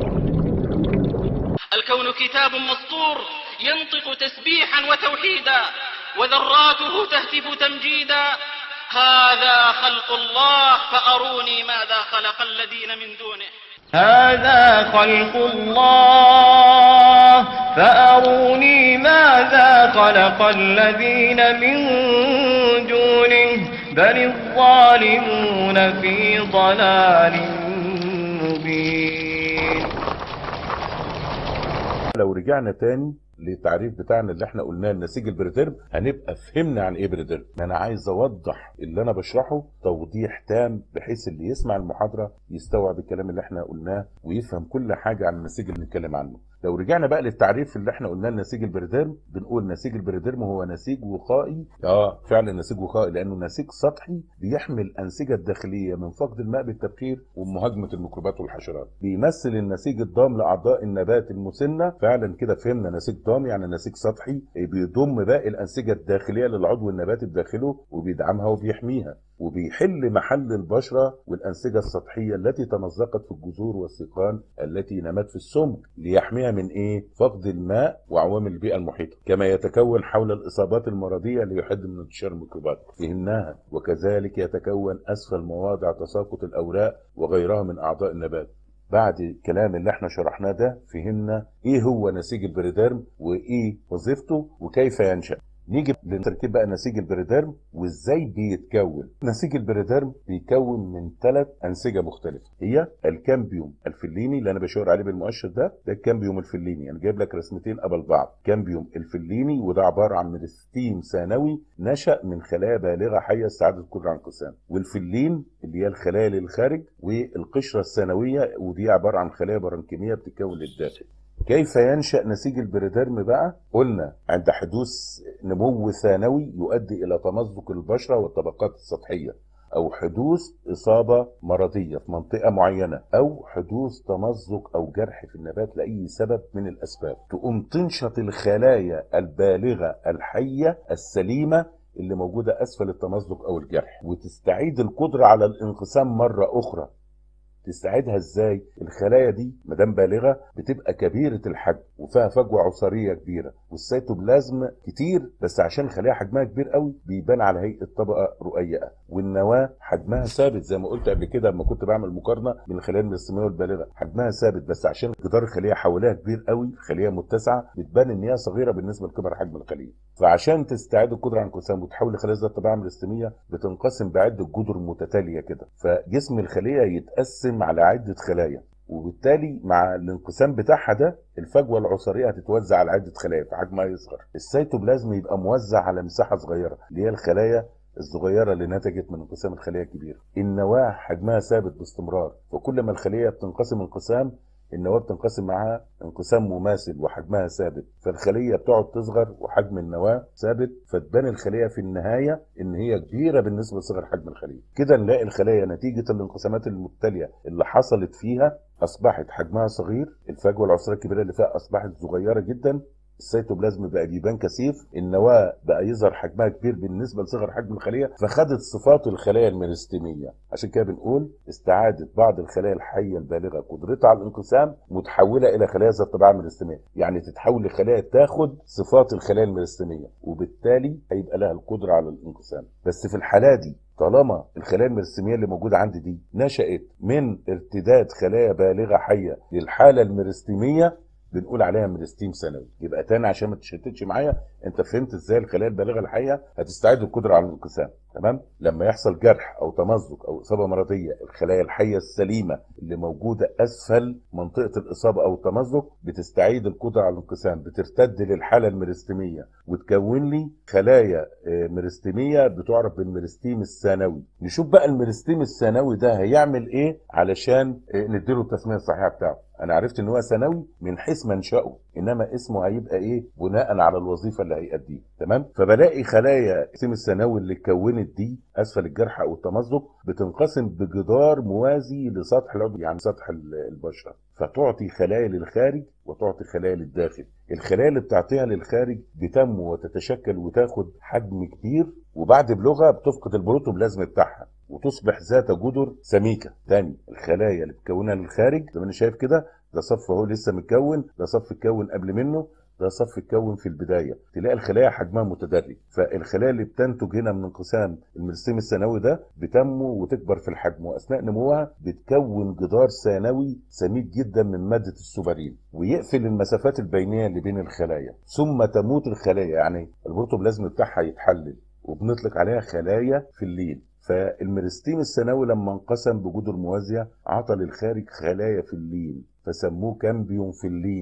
الكون كتاب مسطور ينطق تسبيحا وتوحيدا وذراته تهتف تمجيدا هذا خلق الله فأروني ماذا خلق الذين من دونه هذا خلق الله فأروني ماذا خلق الذين من دونه بل الظالمون في ضلال مبين لو رجعنا تاني للتعريف بتاعنا اللي احنا قلناه النسيج البريدرم هنبقى فهمنا عن ايه بريدرم انا عايز اوضح اللي انا بشرحه توضيح تام بحيث اللي يسمع المحاضره يستوعب الكلام اللي احنا قلناه ويفهم كل حاجه عن النسيج اللي بنتكلم عنه لو رجعنا بقى للتعريف اللي احنا قلناه لنسيج البريديرم بنقول نسيج البريديرم هو نسيج وقائي اه فعلا نسيج وقائي لانه نسيج سطحي بيحمي الانسجه الداخليه من فقد الماء بالتبخير ومهاجمه الميكروبات والحشرات بيمثل النسيج الضام لاعضاء النبات المسنه فعلا كده فهمنا نسيج ضام يعني نسيج سطحي بيضم باقي الانسجه الداخليه للعضو النباتي بداخله وبيدعمها وبيحميها وبيحل محل البشرة والأنسجة السطحية التي تمزقت في الجذور والسيقان التي نمت في السمك ليحميها من إيه؟ فقد الماء وعوامل البيئة المحيطة كما يتكون حول الإصابات المرضية ليحد من انتشار الميكروبات فهمناها وكذلك يتكون أسفل مواضع تساقط الأوراق وغيرها من أعضاء النبات بعد الكلام اللي احنا شرحناه ده فهمنا ايه هو نسيج البريديرم وايه وظيفته وكيف ينشأ نيجي لتركيب بقى نسيج البريديرم وازاي بيتكون نسيج البريديرم بيكون من ثلاث انسجه مختلفه هي الكامبيوم الفليني اللي انا بشاور عليه بالمؤشر ده ده الكامبيوم الفليني انا جايب لك رسمتين قبل بعض كامبيوم الفليني وده عباره عن مرستيم ثانوي نشا من خلايا بالغه حيه استعادت القدره على الانقسام والفلين اللي هي الخلايا للخارج والقشره الثانويه ودي عباره عن خلايا برانكيميه بتتكون للداخل كيف ينشأ نسيج البريديرم بقى؟ قلنا عند حدوث نمو ثانوي يؤدي إلى تمزق البشرة والطبقات السطحية أو حدوث إصابة مرضية في منطقة معينة أو حدوث تمزق أو جرح في النبات لأي سبب من الأسباب تقوم تنشط الخلايا البالغة الحية السليمة اللي موجودة أسفل التمزق أو الجرح وتستعيد القدرة على الانقسام مرة أخرى تستعيدها ازاي الخلايا دي مدام بالغه بتبقى كبيره الحجم وفيها فجوه عصاريه كبيره والسيتوبلازم كتير بس عشان الخلايا حجمها كبير قوي بيبان على هيئه طبقه رقيقه والنواه حجمها ثابت زي ما قلت قبل كده لما كنت بعمل مقارنه بين الخلايا الميرستيميه والبالغه حجمها ثابت بس عشان جدار الخليه حواليها كبير قوي خليه متسعه بتبان ان هي صغيره بالنسبه لكبر حجم الخليه فعشان تستعيد القدره على الانقسام وتحول الخلايا ذات طبيعه ميرستيميه بتنقسم بعده جدر متتاليه كده فجسم الخليه يتقسم على عده خلايا وبالتالي مع الانقسام بتاعها ده الفجوه العصاريه هتتوزع على عده خلايا فحجمها يصغر السيتوبلازم يبقى موزع على مساحه صغيره اللي هي الخلايا الصغيره اللي نتجت من انقسام الخليه الكبيره النواه حجمها ثابت باستمرار فكل ما الخليه بتنقسم انقسام النواه بتنقسم معاها انقسام مماثل وحجمها ثابت فالخليه بتقعد تصغر وحجم النواه ثابت فتبان الخليه في النهايه ان هي كبيره بالنسبه لصغر حجم الخليه كده نلاقي الخلايا نتيجه الانقسامات المتتاليه اللي حصلت فيها اصبحت حجمها صغير الفجوه العصريه الكبيره اللي فيها اصبحت صغيره جدا السيتوبلازم بقى بيبان كثيف النواه بقى يظهر حجمها كبير بالنسبه لصغر حجم الخليه فخدت صفات الخلايا الميرستيميه عشان كده بنقول استعادت بعض الخلايا الحيه البالغه قدرتها على الانقسام متحوله الى خلايا ذات طبيعه ميرستيميه يعني تتحول لخلايا تاخد صفات الخلايا الميرستيميه وبالتالي هيبقى لها القدره على الانقسام بس في الحاله دي طالما الخلايا الميرستيميه اللي موجوده عندي دي نشأت من ارتداد خلايا بالغه حيه للحاله الميرستيميه بنقول عليها ميرستيم ثانوي يبقى تاني عشان ما تشتتش معايا انت فهمت ازاي الخلايا البالغه الحيه هتستعيد القدره على الانقسام تمام لما يحصل جرح او تمزق او اصابه مرضيه الخلايا الحيه السليمه اللي موجوده اسفل منطقه الاصابه او التمزق بتستعيد القدره على الانقسام بترتد للحاله الميرستيميه وتكون لي خلايا ميرستيميه بتعرف بالميرستيم الثانوي نشوف بقى الميرستيم الثانوي ده هيعمل ايه علشان نديله التسميه الصحيحه بتاعته انا عرفت ان هو ثانوي من حيث منشأه انما اسمه هيبقى ايه بناء على الوظيفه اللي هيأديها تمام فبلاقي خلايا السيم الثانوي اللي اتكونت دي اسفل الجرح او التمزق بتنقسم بجدار موازي لسطح العضو يعني سطح البشره فتعطي خلايا للخارج وتعطي خلايا للداخل الخلايا اللي بتعطيها للخارج بتنمو وتتشكل وتاخد حجم كبير وبعد بلوغها بتفقد البروتوبلازم بتاعها وتصبح ذات جدر سميكه تاني الخلايا اللي بتكونها للخارج زي ما انا شايف كده ده صف اهو لسه متكون ده صف اتكون قبل منه ده صف اتكون في البدايه تلاقي الخلايا حجمها متدرج فالخلايا اللي بتنتج هنا من انقسام الميرستيم الثانوي ده بتنمو وتكبر في الحجم واثناء نموها بتكون جدار ثانوي سميك جدا من ماده السوبرين ويقفل المسافات البينيه اللي بين الخلايا ثم تموت الخلايا يعني البروتوبلازم بتاعها يتحلل وبنطلق عليها خلايا في الليل فالميرستيم الثانوي لما انقسم بجدر موازيه عطى للخارج خلايا في اللين فسموه كامبيوم في اللين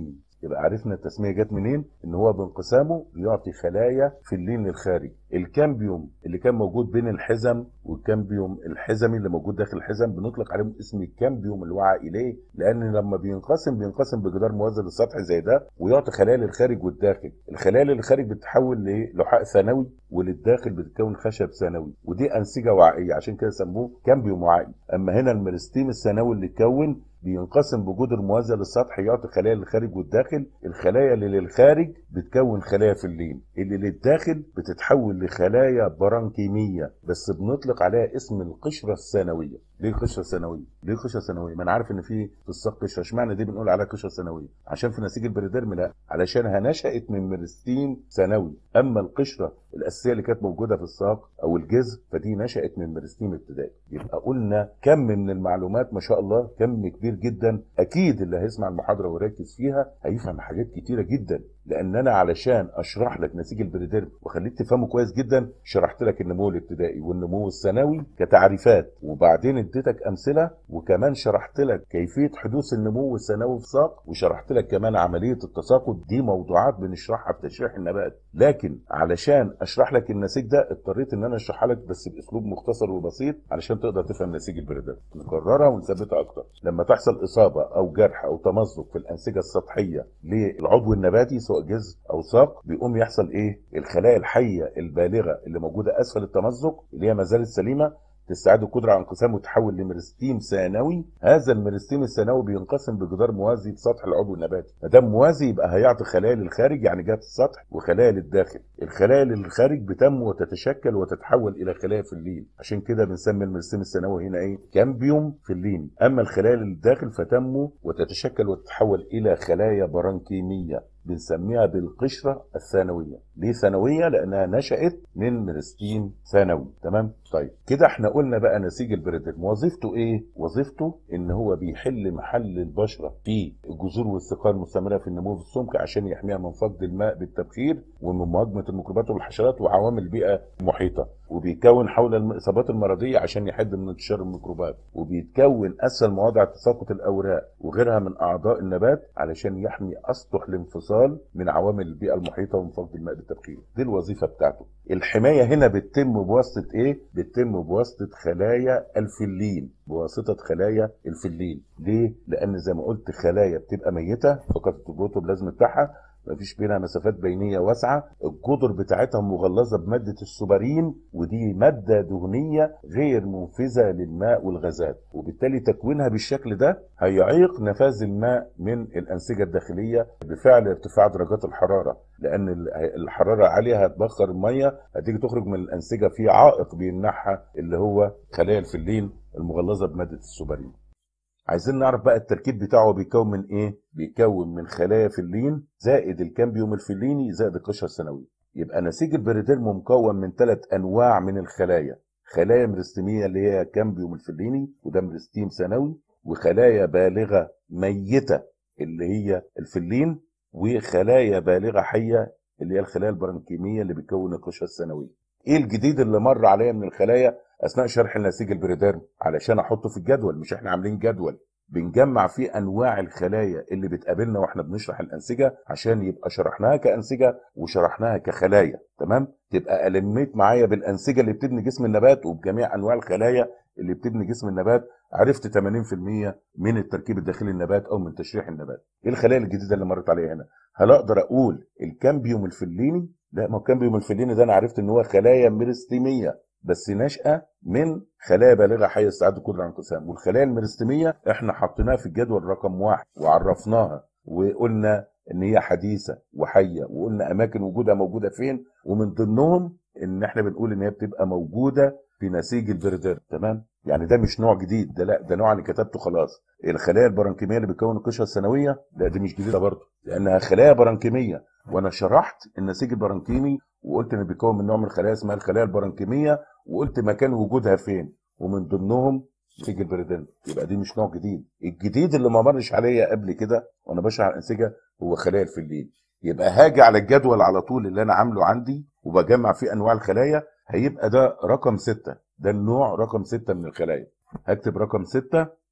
يبقى عرفنا التسميه جت منين ان هو بانقسامه بيعطي خلايا في اللين الخارج الكامبيوم اللي كان موجود بين الحزم والكامبيوم الحزمي اللي موجود داخل الحزم بنطلق عليهم اسم الكامبيوم الوعى اليه لان لما بينقسم بينقسم بجدار موازي للسطح زي ده ويعطي خلايا للخارج والداخل الخلايا للخارج بتتحول للحاء ثانوي وللداخل بتتكون خشب ثانوي ودي انسجه وعائيه عشان كده سموه كامبيوم وعائي اما هنا الميرستيم الثانوي اللي اتكون بينقسم بجدر موازية للسطح يعطي خلايا للخارج والداخل الخلايا اللي للخارج بتكون خلايا في اللين اللي للداخل بتتحول لخلايا برانكيمية بس بنطلق عليها اسم القشرة الثانوية ليه القشرة الثانوية؟ ليه القشرة الثانوية؟ ما انا عارف ان في في الساق قشرة اشمعنى دي بنقول عليها قشرة ثانوية؟ عشان في نسيج البريديرم لا علشانها نشأت من ميرستين ثانوي اما القشرة الاساسية اللي كانت موجودة في الساق او الجذر فدي نشأت من ميرستين ابتدائي يبقى قلنا كم من المعلومات ما شاء الله كم كبير جدا اكيد اللي هيسمع المحاضرة ويركز فيها هيفهم حاجات كتيرة جدا لان انا علشان اشرح لك نسيج البريديرم واخليك تفهمه كويس جدا شرحت لك النمو الابتدائي والنمو الثانوي كتعريفات وبعدين اديتك امثله وكمان شرحت لك كيفيه حدوث النمو الثانوي في ساق وشرحت لك كمان عمليه التساقط دي موضوعات بنشرحها في تشريح النبات لكن علشان اشرح لك النسيج ده اضطريت ان انا اشرحها لك بس باسلوب مختصر وبسيط علشان تقدر تفهم نسيج البريديرم نكررها ونثبتها اكتر لما تحصل اصابه او جرح او تمزق في الانسجه السطحيه للعضو النباتي سواء جذر او ساق بيقوم يحصل ايه الخلايا الحيه البالغه اللي موجوده اسفل التمزق اللي هي ما زالت سليمه تستعد القدرة على انقسام وتحول لميرستيم ثانوي هذا الميرستيم الثانوي بينقسم بجدار موازي لسطح العضو النباتي ما دام موازي يبقى هيعطي خلايا للخارج يعني جهه السطح وخلايا للداخل الخلايا للخارج بتنمو وتتشكل وتتحول الى خلايا في اللين عشان كده بنسمي الميرستيم الثانوي هنا ايه كامبيوم في اللين اما الخلايا للداخل فتنمو وتتشكل وتتحول الى خلايا برانكيميه بنسميها بالقشرة الثانوية ليه ثانوية لأنها نشأت من ميرستين ثانوي تمام طيب كده احنا قلنا بقى نسيج البريديرم وظيفته ايه وظيفته ان هو بيحل محل البشرة في الجذور والثقال المستمرة في النمو في السمك عشان يحميها من فقد الماء بالتبخير ومن مهاجمة الميكروبات والحشرات وعوامل البيئة المحيطة وبيكون حول الاصابات المرضيه عشان يحد من انتشار الميكروبات وبيتكون اسفل مواضع تساقط الاوراق وغيرها من اعضاء النبات علشان يحمي اسطح الانفصال من عوامل البيئه المحيطه ومن فقد الماء بالتبخير دي الوظيفه بتاعته الحمايه هنا بتتم بواسطه ايه بتتم بواسطه خلايا الفلين بواسطه خلايا الفلين ليه لان زي ما قلت خلايا بتبقى ميته فقط البروتوبلازم بتاعها مفيش بينها مسافات بينيه واسعه الجدر بتاعتها مغلظه بماده السوبرين ودي ماده دهنيه غير منفذه للماء والغازات وبالتالي تكوينها بالشكل ده هيعيق نفاذ الماء من الانسجه الداخليه بفعل ارتفاع درجات الحراره لان الحراره عاليه هتبخر الميه هتيجي تخرج من الانسجه في عائق بيمنعها اللي هو خلايا الفلين المغلظه بماده السوبرين عايزين نعرف بقى التركيب بتاعه بيكون من ايه بيكون من خلايا فلين زائد الكامبيوم الفليني زائد القشره الثانويه يبقى نسيج البريديرم مكون من ثلاث انواع من الخلايا خلايا مرستميه اللي هي كامبيوم الفليني وده مرستيم ثانوي وخلايا بالغه ميته اللي هي الفلين وخلايا بالغه حيه اللي هي الخلايا البرانكيميه اللي بتكون القشره الثانويه ايه الجديد اللي مر عليا من الخلايا اثناء شرح النسيج البريديرم علشان احطه في الجدول مش احنا عاملين جدول بنجمع فيه انواع الخلايا اللي بتقابلنا واحنا بنشرح الانسجه عشان يبقى شرحناها كانسجه وشرحناها كخلايا تمام تبقى الميت معايا بالانسجه اللي بتبني جسم النبات وبجميع انواع الخلايا اللي بتبني جسم النبات عرفت 80% من التركيب الداخلي النبات او من تشريح النبات ايه الخلايا الجديده اللي مرت عليها هنا هل اقدر اقول الكامبيوم الفليني لا ما الكامبيوم الفليني ده انا عرفت ان هو خلايا ميرستيميه بس ناشئه من خلايا بالغه حيه استعاده القدره على الانقسام والخلايا الميرستيميه احنا حطيناها في الجدول رقم واحد وعرفناها وقلنا ان هي حديثه وحيه وقلنا اماكن وجودها موجوده فين ومن ضمنهم ان احنا بنقول ان هي بتبقى موجوده في نسيج البردر تمام يعني ده مش نوع جديد ده لا ده نوع انا كتبته خلاص الخلايا البرانكيميه اللي بتكون القشره الثانويه لا دي مش جديده برضه لانها خلايا برانكيميه وانا شرحت النسيج البرانكيمي وقلت ان بيكون من نوع من الخلايا اسمها الخلايا البرانكيميه وقلت مكان وجودها فين ومن ضمنهم نسيج البريدين يبقى دي مش نوع جديد الجديد اللي ما مرش عليا قبل كده وانا بشرح الانسجه هو خلايا الفلين يبقى هاجي على الجدول على طول اللي انا عامله عندي وبجمع فيه انواع الخلايا هيبقى ده رقم ستة ده النوع رقم ستة من الخلايا هكتب رقم ستة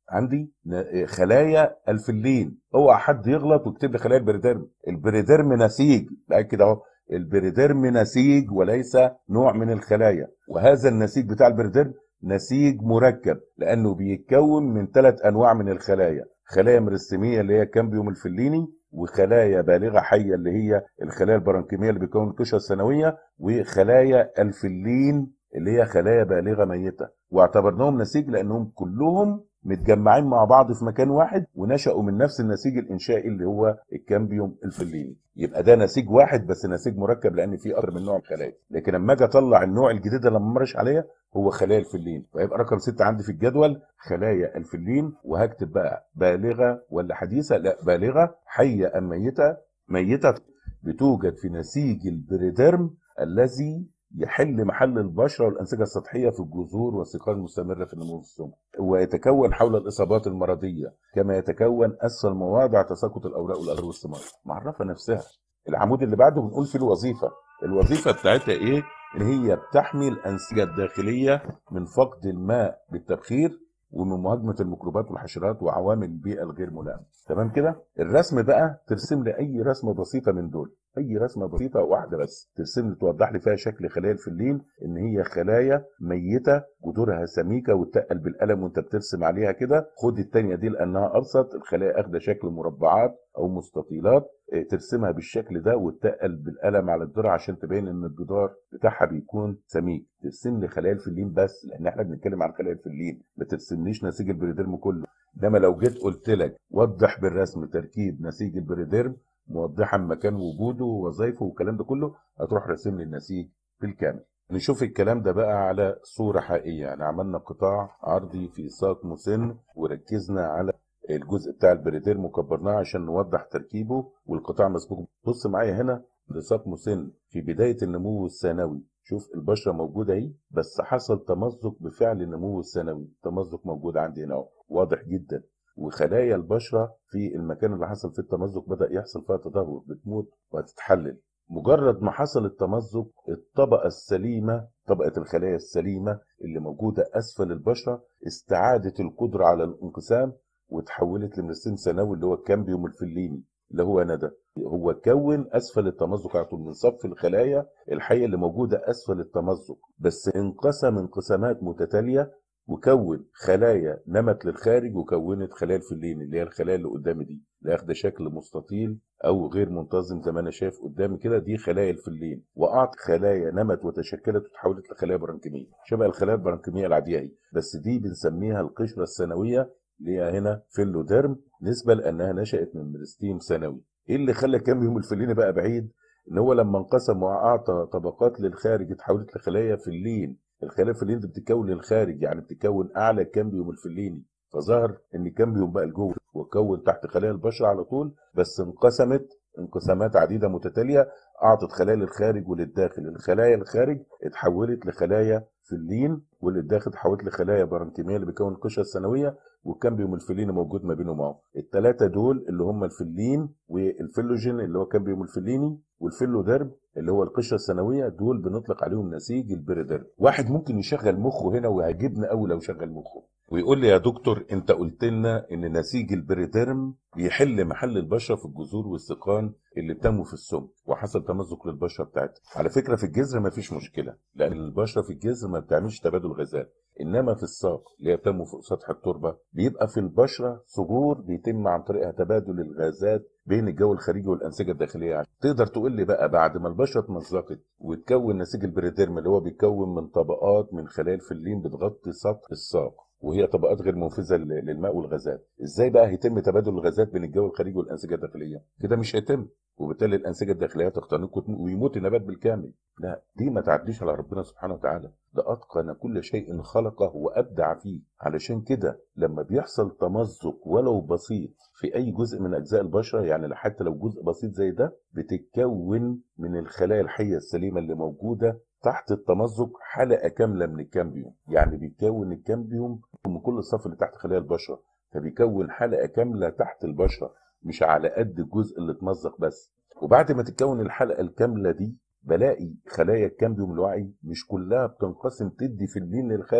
عندي ن- خلايا الفلين اوعى حد يغلط ويكتب لي خلايا البريديرم البريديرم نسيج لا كده اهو البريديرم نسيج وليس نوع من الخلايا وهذا النسيج بتاع البريديرم نسيج مركب لانه بيتكون من ثلاث انواع من الخلايا خلايا مرسميه اللي هي الكامبيوم الفليني وخلايا بالغه حيه اللي هي الخلايا البرانكيميه اللي بيكون القشره الثانويه وخلايا الفلين اللي هي خلايا بالغه ميته واعتبرناهم نسيج لانهم كلهم متجمعين مع بعض في مكان واحد ونشأوا من نفس النسيج الانشائي اللي هو الكامبيوم الفليني يبقى ده نسيج واحد بس نسيج مركب لان فيه اكتر من نوع من الخلايا لكن لما اجي اطلع النوع الجديد اللي مرش عليها هو خلايا الفلين فيبقى رقم ستة عندي في الجدول خلايا الفلين وهكتب بقى بالغه ولا حديثه لا بالغه حيه ام ميته ميته بتوجد في نسيج البريديرم الذي يحل محل البشره والانسجه السطحيه في الجذور والسيقان المستمره في النمو السمك ويتكون حول الاصابات المرضيه كما يتكون اسفل مواضع تساقط الاوراق والالوان والثمار معرفه نفسها العمود اللي بعده بنقول فيه الوظيفه الوظيفه بتاعتها ايه ان هي بتحمي الانسجه الداخليه من فقد الماء بالتبخير ومن مهاجمه الميكروبات والحشرات وعوامل البيئه الغير ملائمه تمام كده الرسم بقى ترسم لي اي رسمه بسيطه من دول اي رسمه بسيطه واحده بس ترسم لي توضح لي فيها شكل خلايا الفلين ان هي خلايا ميته جذورها سميكه وتقل بالقلم وانت بترسم عليها كده خد التانية دي لانها ابسط الخلايا اخده شكل مربعات او مستطيلات إيه، ترسمها بالشكل ده وتقل بالقلم على الجدار عشان تبين ان الجدار بتاعها بيكون سميك ترسم لي خلايا الفلين بس لان احنا بنتكلم عن خلايا الفلين ما ترسمليش نسيج البريديرم كله انما لو جيت قلت لك وضح بالرسم تركيب نسيج البريديرم موضحا مكان وجوده ووظائفه والكلام ده كله هتروح راسم لي النسيج بالكامل نشوف الكلام ده بقى على صورة حقيقية يعني عملنا قطاع عرضي في ساق مسن وركزنا على الجزء بتاع البريديرم وكبرناه عشان نوضح تركيبه والقطاع مسبوق بص معايا هنا لساق مسن في بداية النمو الثانوي شوف البشرة موجودة اهي بس حصل تمزق بفعل النمو الثانوي تمزق موجود عندي هنا أهو، واضح جدا وخلايا البشرة في المكان اللي حصل فيه التمزق بدأ يحصل فيها تدهور بتموت وهتتحلل مجرد ما حصل التمزق الطبقة السليمة طبقة الخلايا السليمة اللي موجودة أسفل البشرة استعادت القدرة على الانقسام وتحولت لمرسين ثانوي اللي هو الكامبيوم الفليني اللي هو ندى هو كون اسفل التمزق على طول من صف الخلايا الحيه اللي موجوده اسفل التمزق بس انقسم انقسامات متتاليه وكون خلايا نمت للخارج وكونت خلايا الفلين اللي هي الخلايا اللي قدامي دي اللي واخده شكل مستطيل او غير منتظم زي ما انا شايف قدامي كده دي خلايا الفلين واعطت خلايا نمت وتشكلت وتحولت لخلايا برانكيميه شبه الخلايا البرانكيميه العاديه اهي بس دي بنسميها القشره الثانويه اللي هي هنا فيلوديرم نسبه لانها نشات من مرستيم ثانوي ايه اللي خلى كامبيوم الفلين بقى بعيد ان هو لما انقسم واعطى طبقات للخارج اتحولت لخلايا فلين الخلايا الفلين دي بتتكون للخارج يعني بتتكون اعلى كامبيوم الفليني فظهر ان كامبيوم بقى لجوه وكون تحت خلايا البشره على طول بس انقسمت انقسامات عديده متتاليه اعطت خلايا للخارج وللداخل الخلايا الخارج اتحولت لخلايا فلين والداخل اتحولت لخلايا برانكيميه اللي بيكون القشره الثانويه والكامبيوم الفليني موجود ما بينهم اهو الثلاثه دول اللي هم الفلين والفيلوجين اللي هو كامبيوم الفليني والفيلوديرم اللي هو القشره الثانويه دول بنطلق عليهم نسيج البريديرم واحد ممكن يشغل مخه هنا ويعجبنا قوي لو شغل مخه ويقول لي يا دكتور انت قلت لنا ان نسيج البريديرم بيحل محل البشره في الجذور والسقان اللي بتنمو في السم وحصل تمزق للبشره بتاعتها على فكره في الجذر ما فيش مشكله لان البشره في الجذر ما بتعملش تبادل غازات انما في الساق اللي هي بتنمو فوق سطح التربه بيبقى في البشره ثغور بيتم عن طريقها تبادل الغازات بين الجو الخارجي والانسجه الداخليه تقدر تقول لي بقى بعد ما البشره اتمزقت وتكون نسيج البريديرم اللي هو بيتكون من طبقات من خلايا الفلين بتغطي سطح الساق وهي طبقات غير منفذه لل- للماء والغازات ازاي بقى هيتم تبادل الغازات بين الجو الخارجي والانسجه الداخليه كده مش هيتم وبالتالي الانسجه الداخليه تختنق وتم- ويموت النبات بالكامل لا دي ما تعديش على ربنا سبحانه وتعالى ده اتقن كل شيء خلقه وابدع فيه علشان كده لما بيحصل تمزق ولو بسيط في اي جزء من اجزاء البشره يعني حتى لو جزء بسيط زي ده بتتكون من الخلايا الحيه السليمه اللي موجوده تحت التمزق حلقه كامله من الكامبيوم يعني بيتكون الكامبيوم من كل الصف اللي تحت خلايا البشره فبيكون حلقه كامله تحت البشره مش على قد الجزء اللي اتمزق بس وبعد ما تتكون الحلقه الكامله دي بلاقي خلايا الكامبيوم الوعي مش كلها بتنقسم تدي فلين للخارج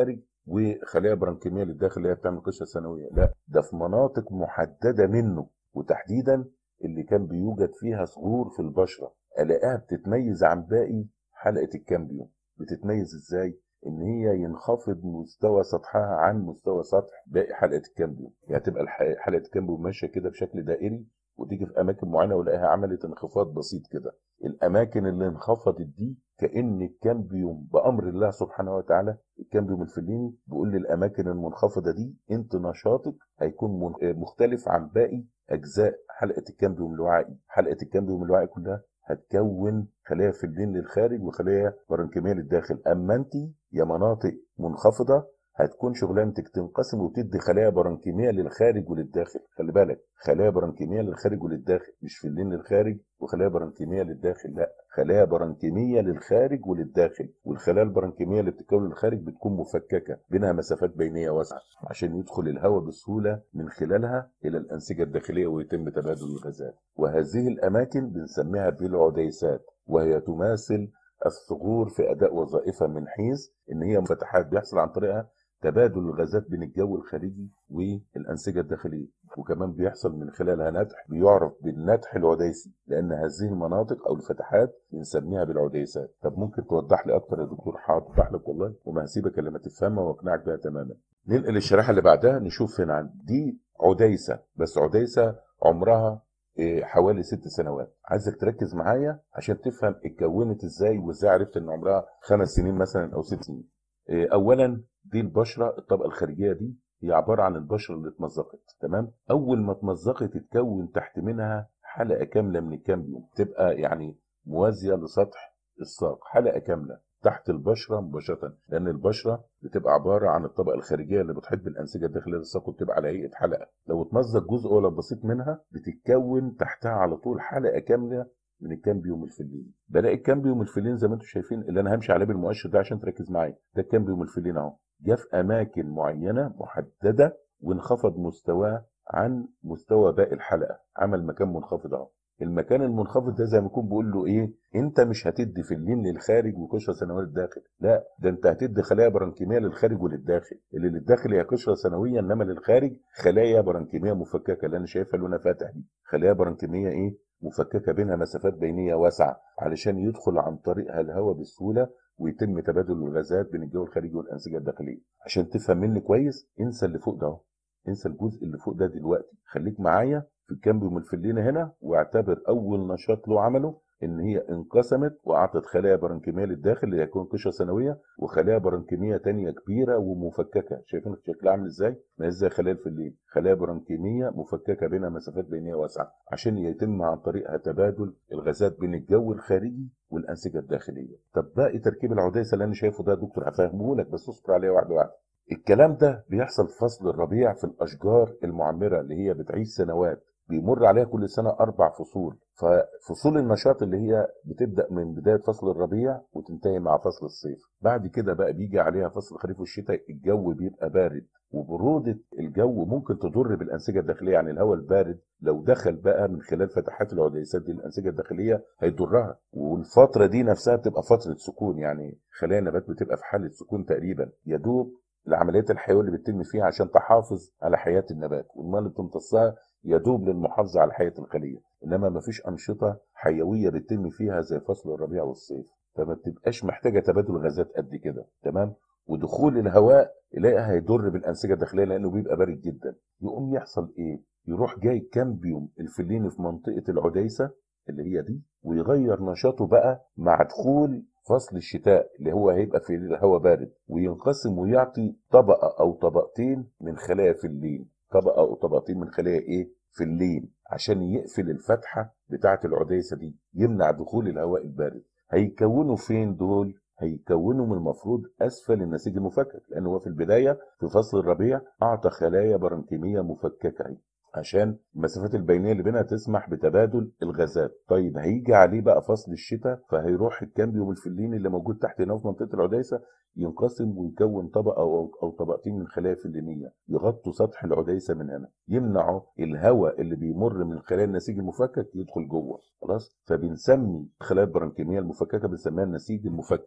وخلايا برانكيميه للداخل اللي هي بتعمل قشره ثانويه لا ده في مناطق محدده منه وتحديدا اللي كان بيوجد فيها صغور في البشره الاقيها بتتميز عن باقي حلقه الكامبيوم بتتميز ازاي ان هي ينخفض مستوى سطحها عن مستوى سطح باقي حلقه الكامبيوم يعني تبقى الح- حلقه الكامبيوم ماشيه كده بشكل دائري وتيجي في اماكن معينه ولاقيها عملت انخفاض بسيط كده الاماكن اللي انخفضت دي كان الكامبيوم بامر الله سبحانه وتعالى الكامبيوم الفليني بيقول للاماكن المنخفضه دي انت نشاطك هيكون من- مختلف عن باقي اجزاء حلقه الكامبيوم الوعائي حلقه الكامبيوم الوعائي كلها هتكون خلايا فلين للخارج وخلايا برنكيميه للداخل اما انت يا مناطق منخفضه هتكون شغلانتك تنقسم وتدي خلايا برنكيميه للخارج وللداخل خلي بالك خلايا برنكيميه للخارج وللداخل مش فلين للخارج وخلايا برنكيميه للداخل لا خلايا برنكيميه للخارج وللداخل والخلايا البرنكيميه اللي بتتكون للخارج بتكون مفككه بينها مسافات بينيه واسعه عشان يدخل الهواء بسهوله من خلالها الى الانسجه الداخليه ويتم تبادل الغازات وهذه الاماكن بنسميها بالعديسات وهي تماثل الثغور في اداء وظائفها من حيث ان هي فتحات بيحصل عن طريقها تبادل الغازات بين الجو الخارجي والانسجه الداخليه وكمان بيحصل من خلالها نتح بيعرف بالنتح العديسي لان هذه المناطق او الفتحات بنسميها بالعديسات طب ممكن توضح لي اكتر يا دكتور هوضح لك والله وما هسيبك الا لما تفهمها واقنعك بها تماما ننقل الشريحه اللي بعدها نشوف فين عندي دي عديسه بس عديسه عمرها إيه، حوالي ست سنوات عايزك تركز معايا عشان تفهم اتكونت ازاي وازاي عرفت ان عمرها خمس سنين مثلا او ست سنين إيه، اولا دي البشره الطبقه الخارجيه دي هي عباره عن البشره اللي اتمزقت تمام اول ما اتمزقت تتكون تحت منها حلقه كامله من الكامبيوم تبقى يعني موازيه لسطح الساق حلقه كامله تحت البشره مباشره لان البشره بتبقى عباره عن الطبقه الخارجيه اللي بتحيط بالانسجه الداخليه للساق وبتبقى على هيئه حلقه لو اتمزق جزء ولا بسيط منها بتتكون تحتها على طول حلقه كامله من الكامبيوم الفلين بلاقي الكامبيوم الفلين زي ما انتم شايفين اللي انا همشي عليه بالمؤشر ده عشان تركز معايا ده الكامبيوم الفلين اهو جه في اماكن معينه محدده وانخفض مستواه عن مستوى باقي الحلقه عمل مكان منخفض اهو المكان المنخفض ده زي ما يكون بيقول له ايه انت مش هتدي فلين للخارج وقشره ثانويه للداخل لا ده انت هتدي خلايا برانكيميه للخارج وللداخل اللي للداخل هي قشره ثانويه انما للخارج خلايا برانكيميه مفككه اللي انا شايفها لونها فاتح دي خلايا برانكيميه ايه مفككه بينها مسافات بينيه واسعه علشان يدخل عن طريقها الهواء بسهوله ويتم تبادل الغازات بين الجو الخارجي والانسجه الداخليه عشان تفهم مني كويس انسى اللي فوق ده اهو انسى الجزء اللي فوق ده دلوقتي خليك معايا في الكامبيوم الفلينة هنا واعتبر اول نشاط له عمله ان هي انقسمت واعطت خلايا برانكيميه للداخل اللي هيكون قشره ثانويه وخلايا برانكيميه تانية كبيره ومفككه شايفين شكلها عامل ازاي؟ ما هي زي خلايا الفلين خلايا برانكيميه مفككه بينها مسافات بينيه واسعه عشان يتم عن طريقها تبادل الغازات بين الجو الخارجي والانسجه الداخليه طب باقي تركيب العديسه اللي انا شايفه ده يا دكتور هفهمه لك بس اصبر عليه واحده واحده الكلام ده بيحصل في فصل الربيع في الاشجار المعمره اللي هي بتعيش سنوات بيمر عليها كل سنه اربع فصول ففصول النشاط اللي هي بتبدا من بدايه فصل الربيع وتنتهي مع فصل الصيف بعد كده بقى بيجي عليها فصل الخريف والشتاء الجو بيبقى بارد وبروده الجو ممكن تضر بالانسجه الداخليه يعني الهواء البارد لو دخل بقى من خلال فتحات العديسات دي الانسجه الداخليه هيضرها والفتره دي نفسها بتبقى فتره سكون يعني خلايا النبات بتبقى في حاله سكون تقريبا يا دوب العمليات الحيويه اللي بتتم فيها عشان تحافظ على حياه النبات والميه اللي بتمتصها يدوب للمحافظه على حياه الخليه انما ما فيش انشطه حيويه بتتم فيها زي فصل الربيع والصيف فما بتبقاش محتاجه تبادل غازات قد كده تمام ودخول الهواء يلاقيها هيضر بالانسجه الداخليه لانه بيبقى بارد جدا يقوم يحصل ايه يروح جاي كامبيوم الفلين في منطقه العديسه اللي هي دي ويغير نشاطه بقى مع دخول فصل الشتاء اللي هو هيبقى في الهواء بارد وينقسم ويعطي طبقه او طبقتين من خلايا فلين طبقه او طبقتين من خلايا ايه فلين عشان يقفل الفتحه بتاعه العديسه دي يمنع دخول الهواء البارد هيكونوا فين دول هيكونوا من المفروض اسفل النسيج المفكك لان هو في البدايه في فصل الربيع اعطى خلايا برنكيميه مفككه اهي عشان المسافات البينيه اللي بينها تسمح بتبادل الغازات طيب هيجي عليه بقى فصل الشتاء فهيروح الكامبيوم الفليني اللي موجود تحت هنا في منطقه العديسه ينقسم ويكون طبقه او او طبقتين من خلايا فلينيه يغطوا سطح العديسه من هنا يمنعوا الهواء اللي بيمر من خلايا النسيج المفكك يدخل جوه خلاص فبنسمي الخلايا البرانكيميه المفككه بنسميها النسيج المفكك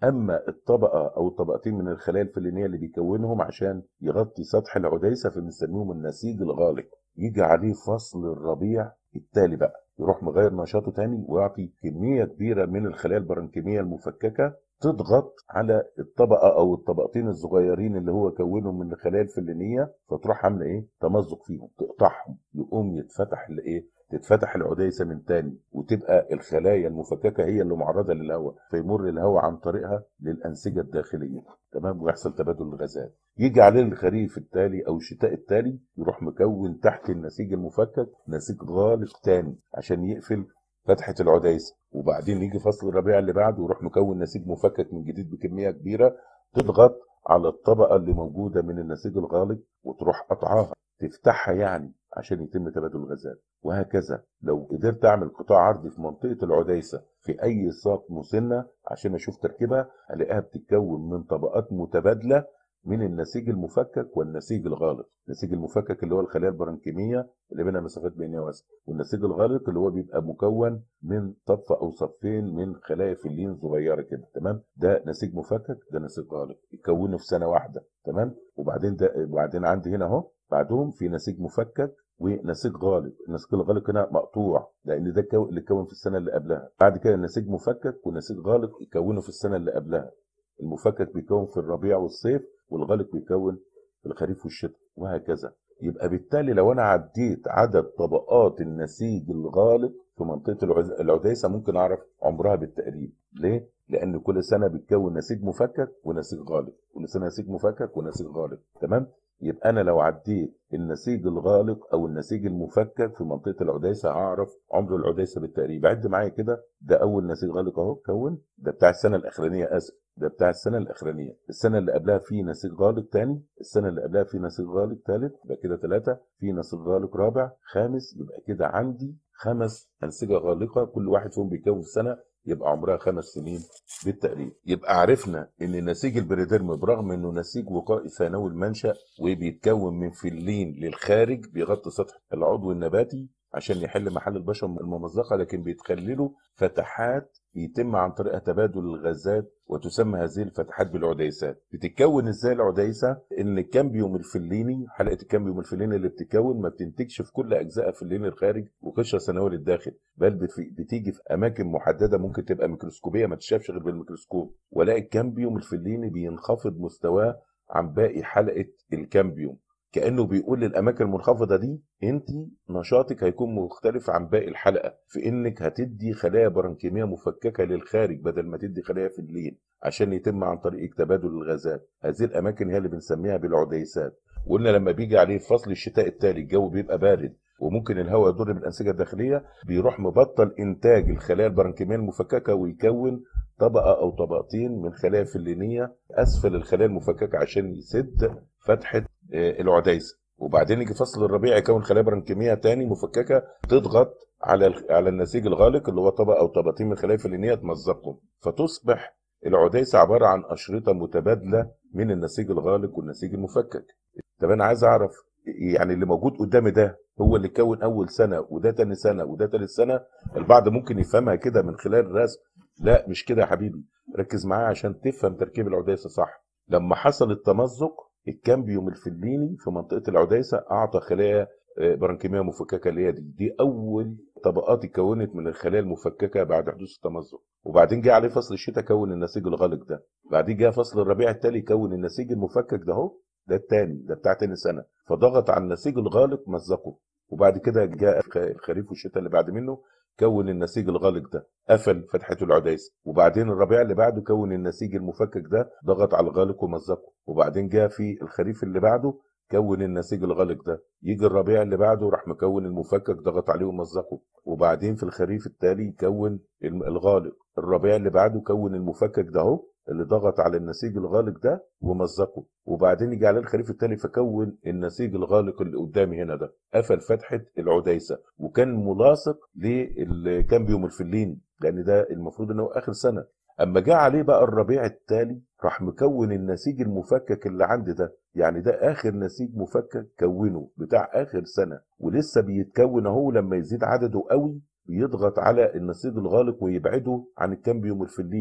اما الطبقه او الطبقتين من الخلايا الفلينيه اللي بيكونهم عشان يغطي سطح العديسه فبنسميهم النسيج الغالق يجي عليه فصل الربيع التالي بقى يروح مغير نشاطه تاني ويعطي كميه كبيره من الخلايا البرنكيميه المفككه تضغط على الطبقه او الطبقتين الصغيرين اللي هو كونهم من الخلايا الفلينيه فتروح عامله ايه؟ تمزق فيهم تقطعهم يقوم يتفتح الايه؟ تتفتح العديسه من تاني وتبقى الخلايا المفككه هي اللي معرضه للهواء فيمر الهواء عن طريقها للانسجه الداخليه تمام ويحصل تبادل الغازات يجي عليه الخريف التالي او الشتاء التالي يروح مكون تحت النسيج المفكك نسيج غالق تاني عشان يقفل فتحه العديسه وبعدين يجي فصل الربيع اللي بعده ويروح مكون نسيج مفكك من جديد بكميه كبيره تضغط على الطبقه اللي موجوده من النسيج الغالق وتروح قطعاها تفتحها يعني عشان يتم تبادل الغازات وهكذا لو قدرت اعمل قطاع عرضي في منطقه العديسه في اي ساق مسنه عشان اشوف تركيبها الاقيها بتتكون من طبقات متبادله من النسيج المفكك والنسيج الغالق النسيج المفكك اللي هو الخلايا البرنكيميه اللي بينها مسافات بينيه واسعه والنسيج الغالق اللي هو بيبقى مكون من صف او صفين من خلايا فلين صغيره كده تمام ده نسيج مفكك ده نسيج غالق يكونوا في سنه واحده تمام وبعدين ده وبعدين عندي هنا اهو بعدهم في نسيج مفكك ونسيج غالق النسيج الغالق هنا مقطوع لان ده اللي اتكون في السنه اللي قبلها بعد كده نسيج مفكك ونسيج غالق يكونوا في السنه اللي قبلها المفكك بيكون في الربيع والصيف والغالق بيكون في الخريف والشتاء وهكذا يبقى بالتالي لو انا عديت عدد طبقات النسيج الغالق في منطقه العديسه ممكن اعرف عمرها بالتقريب ليه لان كل سنه بتكون نسيج مفكك ونسيج غالق كل سنه نسيج مفكك ونسيج غالق تمام يبقى انا لو عديت النسيج الغالق او النسيج المفكك في منطقه العديسه هعرف عمر العديسه بالتقريب عد معايا كده ده اول نسيج غالق اهو كون ده بتاع السنه الاخرانيه اسف ده بتاع السنه الاخرانيه السنه اللي قبلها في نسيج غالق تاني السنه اللي قبلها في نسيج غالق ثالث يبقى كده ثلاثه في نسيج غالق رابع خامس يبقى كده عندي خمس انسجه غالقه كل واحد فيهم بيكون في سنه يبقى عمرها خمس سنين بالتقريب يبقى عرفنا ان نسيج البريديرم برغم انه نسيج وقائي ثانوي المنشا وبيتكون من فلين للخارج بيغطي سطح العضو النباتي عشان يحل محل البشر الممزقه لكن بيتخلله فتحات بيتم عن طريقها تبادل الغازات وتسمى هذه الفتحات بالعديسات بتتكون ازاي العديسه ان الكامبيوم الفليني حلقه الكامبيوم الفليني اللي بتتكون ما بتنتجش في كل اجزاء فلين الخارج وقشره ثانويه للداخل بل بتيجي في اماكن محدده ممكن تبقى ميكروسكوبيه ما تشافش غير بالميكروسكوب ولاقي الكامبيوم الفليني بينخفض مستواه عن باقي حلقه الكامبيوم كانه بيقول للاماكن المنخفضه دي انت نشاطك هيكون مختلف عن باقي الحلقه في انك هتدي خلايا برنكيميه مفككه للخارج بدل ما تدي خلايا في اللين عشان يتم عن طريق تبادل الغازات هذه الاماكن هي اللي بنسميها بالعديسات وقلنا لما بيجي عليه فصل الشتاء التالي الجو بيبقى بارد وممكن الهواء يضر بالانسجه الداخليه بيروح مبطل انتاج الخلايا البرنكيميه المفككه ويكون طبقه او طبقتين من خلايا فلينيه اسفل الخلايا المفككه عشان يسد فتحه العديسه وبعدين يجي فصل الربيع يكون خلايا برنكيميه تاني مفككه تضغط على على النسيج الغالق اللي هو طبقه او طبقتين من الخلايا الفلينيه تمزقهم فتصبح العديسه عباره عن اشرطه متبادله من النسيج الغالق والنسيج المفكك طب انا عايز اعرف يعني اللي موجود قدامي ده هو اللي كون اول سنه وده تاني سنه وده تالت سنه البعض ممكن يفهمها كده من خلال الرسم لا مش كده يا حبيبي ركز معايا عشان تفهم تركيب العديسه صح لما حصل التمزق الكامبيوم الفليني في منطقه العديسه اعطى خلايا برنكيميه مفككه اللي هي دي دي اول طبقات اتكونت من الخلايا المفككه بعد حدوث التمزق وبعدين جه عليه فصل الشتاء كون النسيج الغالق ده بعدين جه فصل الربيع التالي كون النسيج المفكك ده اهو ده التاني ده بتاع تاني سنه فضغط على النسيج الغالق مزقه وبعد كده جاء الخريف والشتاء اللي بعد منه كون النسيج الغالق ده قفل فتحة العديسة وبعدين الربيع اللي بعده كون النسيج المفكك ده ضغط على الغالق ومزقه وبعدين جاء في الخريف اللي بعده كون النسيج الغالق ده يجي الربيع اللي بعده راح مكون المفكك ضغط عليه ومزقه وبعدين في الخريف التالي يكون الغالق الربيع اللي بعده كون المفكك ده اهو اللي ضغط على النسيج الغالق ده ومزقه وبعدين يجي عليه الخريف التاني فكون النسيج الغالق اللي قدامي هنا ده قفل فتحه العديسه وكان ملاصق للكامبيوم الفليني لان ده المفروض انه اخر سنه اما جه عليه بقى الربيع التالي راح مكون النسيج المفكك اللي عندي ده يعني ده اخر نسيج مفكك كونه بتاع اخر سنه ولسه بيتكون اهو لما يزيد عدده قوي بيضغط على النسيج الغالق ويبعده عن الكامبيوم الفليني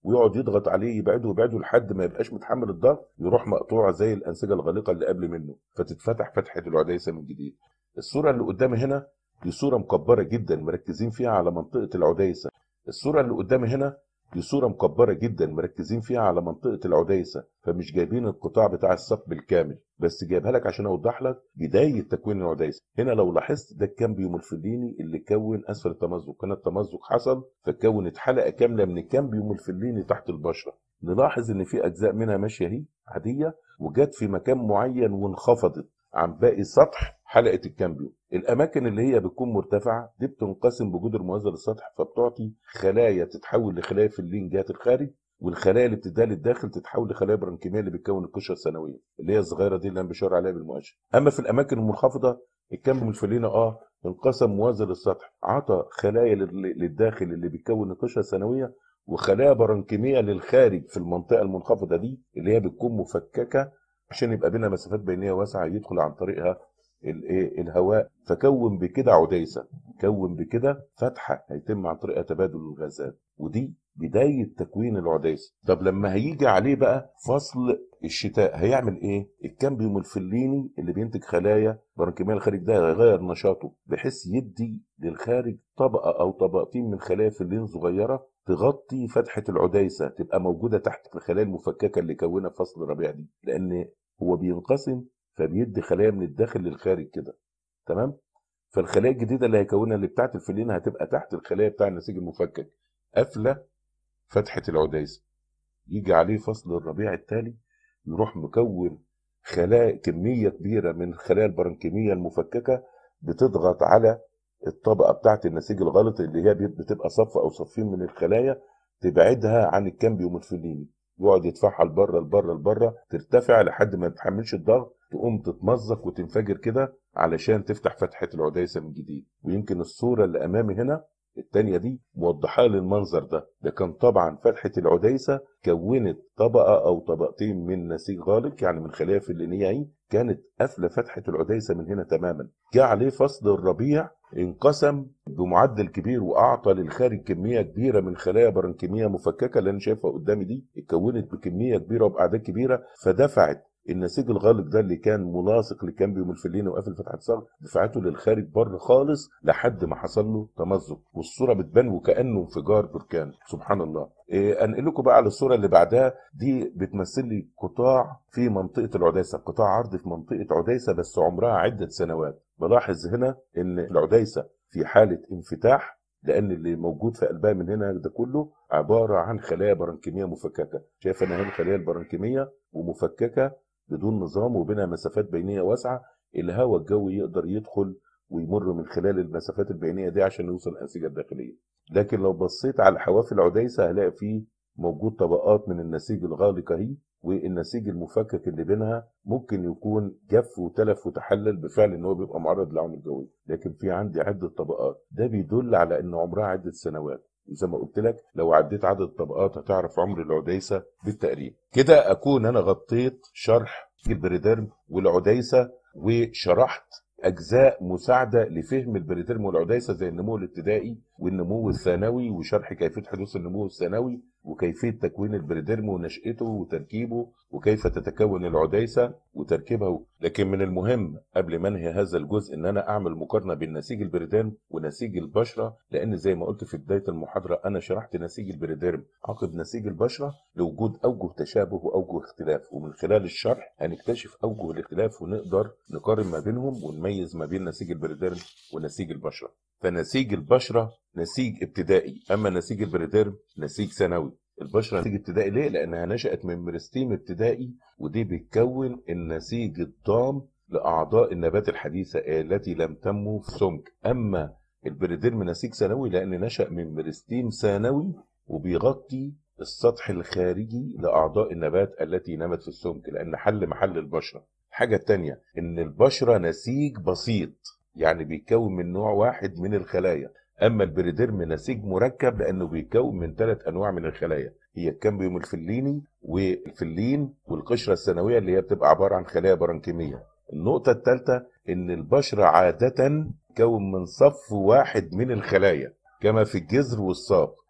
ويقعد يضغط عليه يبعده يبعده لحد ما يبقاش متحمل الضغط يروح مقطوع زي الانسجه الغليقه اللي قبل منه فتتفتح فتحه العديسه من جديد الصوره اللي قدامي هنا دي صوره مكبره جدا مركزين فيها على منطقه العديسه الصوره اللي قدامي هنا دي صورة مكبرة جدا مركزين فيها على منطقة العديسة فمش جايبين القطاع بتاع الساق بالكامل بس جايبها لك عشان اوضح لك بداية تكوين العديسة هنا لو لاحظت ده الكامبيوم الفليني اللي كون اسفل التمزق كان التمزق حصل فكونت حلقة كاملة من الكامبيوم الفليني تحت البشرة نلاحظ ان في اجزاء منها ماشية اهي عادية وجت في مكان معين وانخفضت عن باقي سطح حلقة الكامبيوم الأماكن اللي هي بتكون مرتفعة دي بتنقسم بجدر موازية للسطح فبتعطي خلايا تتحول لخلايا فلين جهة الخارج والخلايا اللي بتديها للداخل تتحول لخلايا برانكيميه اللي بتكون القشره الثانويه اللي هي الصغيره دي اللي انا بشاور عليها بالمؤشر اما في الاماكن المنخفضه الكامبيوم الفلينة اه انقسم موازي للسطح عطى خلايا لل- للداخل اللي بتكون القشره الثانويه وخلايا برانكيميه للخارج في المنطقه المنخفضه دي اللي هي بتكون مفككه عشان يبقى بينها مسافات بينيه واسعه يدخل عن طريقها الايه الهواء فكون بكده عديسه كون بكده فتحه هيتم عن طريقها تبادل الغازات ودي بدايه تكوين العديسه طب لما هيجي عليه بقى فصل الشتاء هيعمل ايه الكامبيوم الفليني اللي بينتج خلايا برانكيميه الخارج ده هيغير نشاطه بحيث يدي للخارج طبقه او طبقتين من خلايا فلين صغيره تغطي فتحه العديسه تبقى موجوده تحت الخلايا المفككه اللي كونها فصل الربيع دي لان هو بينقسم فبيدي خلايا من الداخل للخارج كده تمام فالخلايا الجديده اللي هيكونها اللي بتاعت الفلين هتبقى تحت الخلايا بتاع النسيج المفكك قافله فتحه العديسه يجي عليه فصل الربيع التالي يروح مكون خلايا كميه كبيره من الخلايا البرانكيميه المفككه بتضغط على الطبقه بتاعت النسيج الغلط اللي هي بتبقى صف او صفين من الخلايا تبعدها عن الكامبيوم الفليني يقعد يدفعها لبره لبره لبره ترتفع لحد ما تحملش الضغط تقوم تتمزق وتنفجر كده علشان تفتح فتحة العديسة من جديد ويمكن الصورة اللي أمامي هنا التانية دي موضحة لي المنظر ده ده كان طبعا فتحة العديسة كونت طبقة أو طبقتين من نسيج غالق يعني من خلايا فلينية اهي كانت قافلة فتحة العديسة من هنا تماما جاء عليه فصل الربيع انقسم بمعدل كبير واعطى للخارج كميه كبيره من خلايا برانكيميه مفككه اللي انا شايفها قدامي دي اتكونت بكميه كبيره وباعداد كبيره فدفعت النسيج الغالق ده اللي كان ملاصق لكامبيوم الفليني وقافل فتحه الصاغ دفعته للخارج بره خالص لحد ما حصل له تمزق والصوره بتبان وكانه انفجار بركان سبحان الله إيه انقل لكم بقى على الصوره اللي بعدها دي بتمثل لي قطاع في منطقه العديسه قطاع عرض في منطقه عديسه بس عمرها عده سنوات بلاحظ هنا ان العديسه في حاله انفتاح لان اللي موجود في قلبها من هنا ده كله عباره عن خلايا برانكيميه مفككه شايف انا هنا الخلايا البرانكيميه ومفككه بدون نظام وبينها مسافات بينيه واسعه الهواء الجوي يقدر يدخل ويمر من خلال المسافات البينيه دي عشان يوصل الانسجه الداخليه لكن لو بصيت على حواف العديسه هلاقي فيه موجود طبقات من النسيج الغالقه اهي والنسيج المفكك اللي بينها ممكن يكون جف وتلف وتحلل بفعل ان هو بيبقى معرض للعوامل الجويه لكن في عندي عده طبقات ده بيدل على ان عمرها عده سنوات وزي ما قلت لك لو عديت عدد الطبقات هتعرف عمر العديسه بالتقريب كده اكون انا غطيت شرح البريدرم والعديسه وشرحت اجزاء مساعده لفهم البريدرم والعديسه زي النمو الابتدائي والنمو الثانوي وشرح كيفيه حدوث النمو الثانوي وكيفيه تكوين البريدرم ونشاته وتركيبه وكيف تتكون العديسه وتركيبها لكن من المهم قبل ما انهي هذا الجزء ان انا اعمل مقارنه بين نسيج البريدرم ونسيج البشره لان زي ما قلت في بدايه المحاضره انا شرحت نسيج البريدرم عقب نسيج البشره لوجود اوجه تشابه واوجه اختلاف ومن خلال الشرح هنكتشف اوجه الاختلاف ونقدر نقارن ما بينهم ونميز ما بين نسيج البريدرم ونسيج البشره فنسيج البشره نسيج ابتدائي اما نسيج البريدرم نسيج ثانوي البشره نسيج ابتدائي ليه لانها نشات من مرستيم ابتدائي ودي بتكون النسيج الضام لاعضاء النبات الحديثه التي لم تنمو في سمك اما البريدرم نسيج ثانوي لان نشا من مرستيم ثانوي وبيغطي السطح الخارجي لاعضاء النبات التي نمت في السمك لان حل محل البشره الحاجه الثانيه ان البشره نسيج بسيط يعني بيتكون من نوع واحد من الخلايا اما البريدرم نسيج مركب لانه بيتكون من ثلاث انواع من الخلايا هي الكامبيوم الفليني والفلين والقشره الثانويه اللي هي بتبقى عباره عن خلايا برانكيميه النقطه الثالثه ان البشره عاده تكون من صف واحد من الخلايا كما في الجذر والساق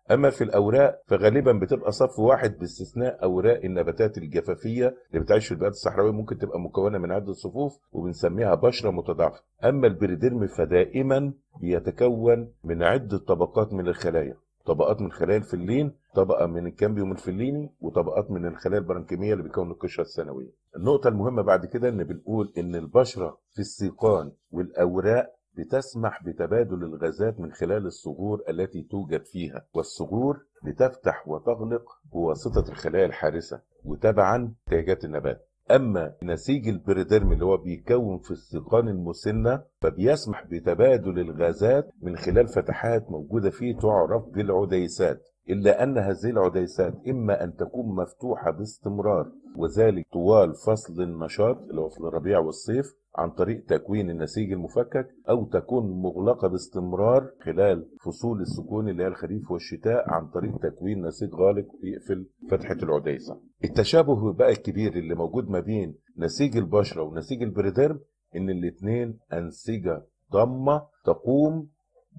اما في الاوراق فغالبا بتبقى صف واحد باستثناء اوراق النباتات الجفافيه اللي بتعيش في البيئات الصحراويه ممكن تبقى مكونه من عده صفوف وبنسميها بشره متضاعفه اما البريديرم فدائما بيتكون من عده طبقات من الخلايا طبقات من خلايا الفلين طبقه من الكامبيوم الفليني وطبقات من الخلايا البرانكيميه اللي بيكون القشره الثانويه النقطه المهمه بعد كده ان بنقول ان البشره في السيقان والاوراق بتسمح بتبادل الغازات من خلال الصغور التي توجد فيها والصغور بتفتح وتغلق بواسطة الخلايا الحارسة وتبعا احتياجات النبات أما نسيج البريديرم اللي هو بيكون في السيقان المسنة فبيسمح بتبادل الغازات من خلال فتحات موجودة فيه تعرف بالعديسات إلا أن هذه العديسات إما أن تكون مفتوحة باستمرار وذلك طوال فصل النشاط اللي هو في الربيع والصيف عن طريق تكوين النسيج المفكك أو تكون مغلقة باستمرار خلال فصول السكون اللي هي الخريف والشتاء عن طريق تكوين نسيج غالق يقفل فتحة العديسة. التشابه بقى الكبير اللي موجود ما بين نسيج البشرة ونسيج البريديرم إن الاتنين أنسجة ضمة تقوم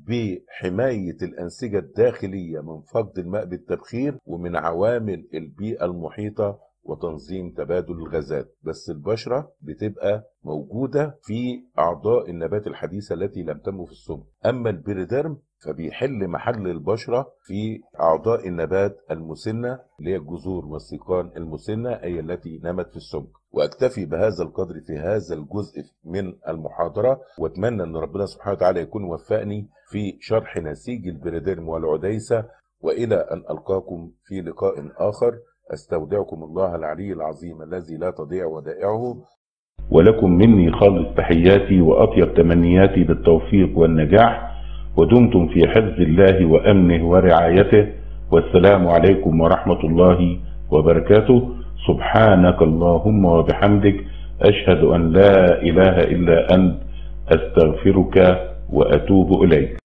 بحماية الأنسجة الداخلية من فقد الماء بالتبخير ومن عوامل البيئة المحيطة وتنظيم تبادل الغازات بس البشرة بتبقى موجودة في أعضاء النبات الحديثة التي لم تنمو في السم أما البريدرم فبيحل محل البشرة في أعضاء النبات المسنة اللي هي الجذور والسيقان المسنة أي التي نمت في السمك وأكتفي بهذا القدر في هذا الجزء من المحاضرة وأتمنى أن ربنا سبحانه وتعالى يكون وفقني في شرح نسيج البريدرم والعديسة وإلى أن ألقاكم في لقاء آخر أستودعكم الله العلي العظيم الذي لا تضيع ودائعه ولكم مني خالص تحياتي وأطيب تمنياتي بالتوفيق والنجاح ودمتم في حفظ الله وأمنه ورعايته والسلام عليكم ورحمة الله وبركاته سبحانك اللهم وبحمدك أشهد أن لا إله إلا أنت أستغفرك وأتوب إليك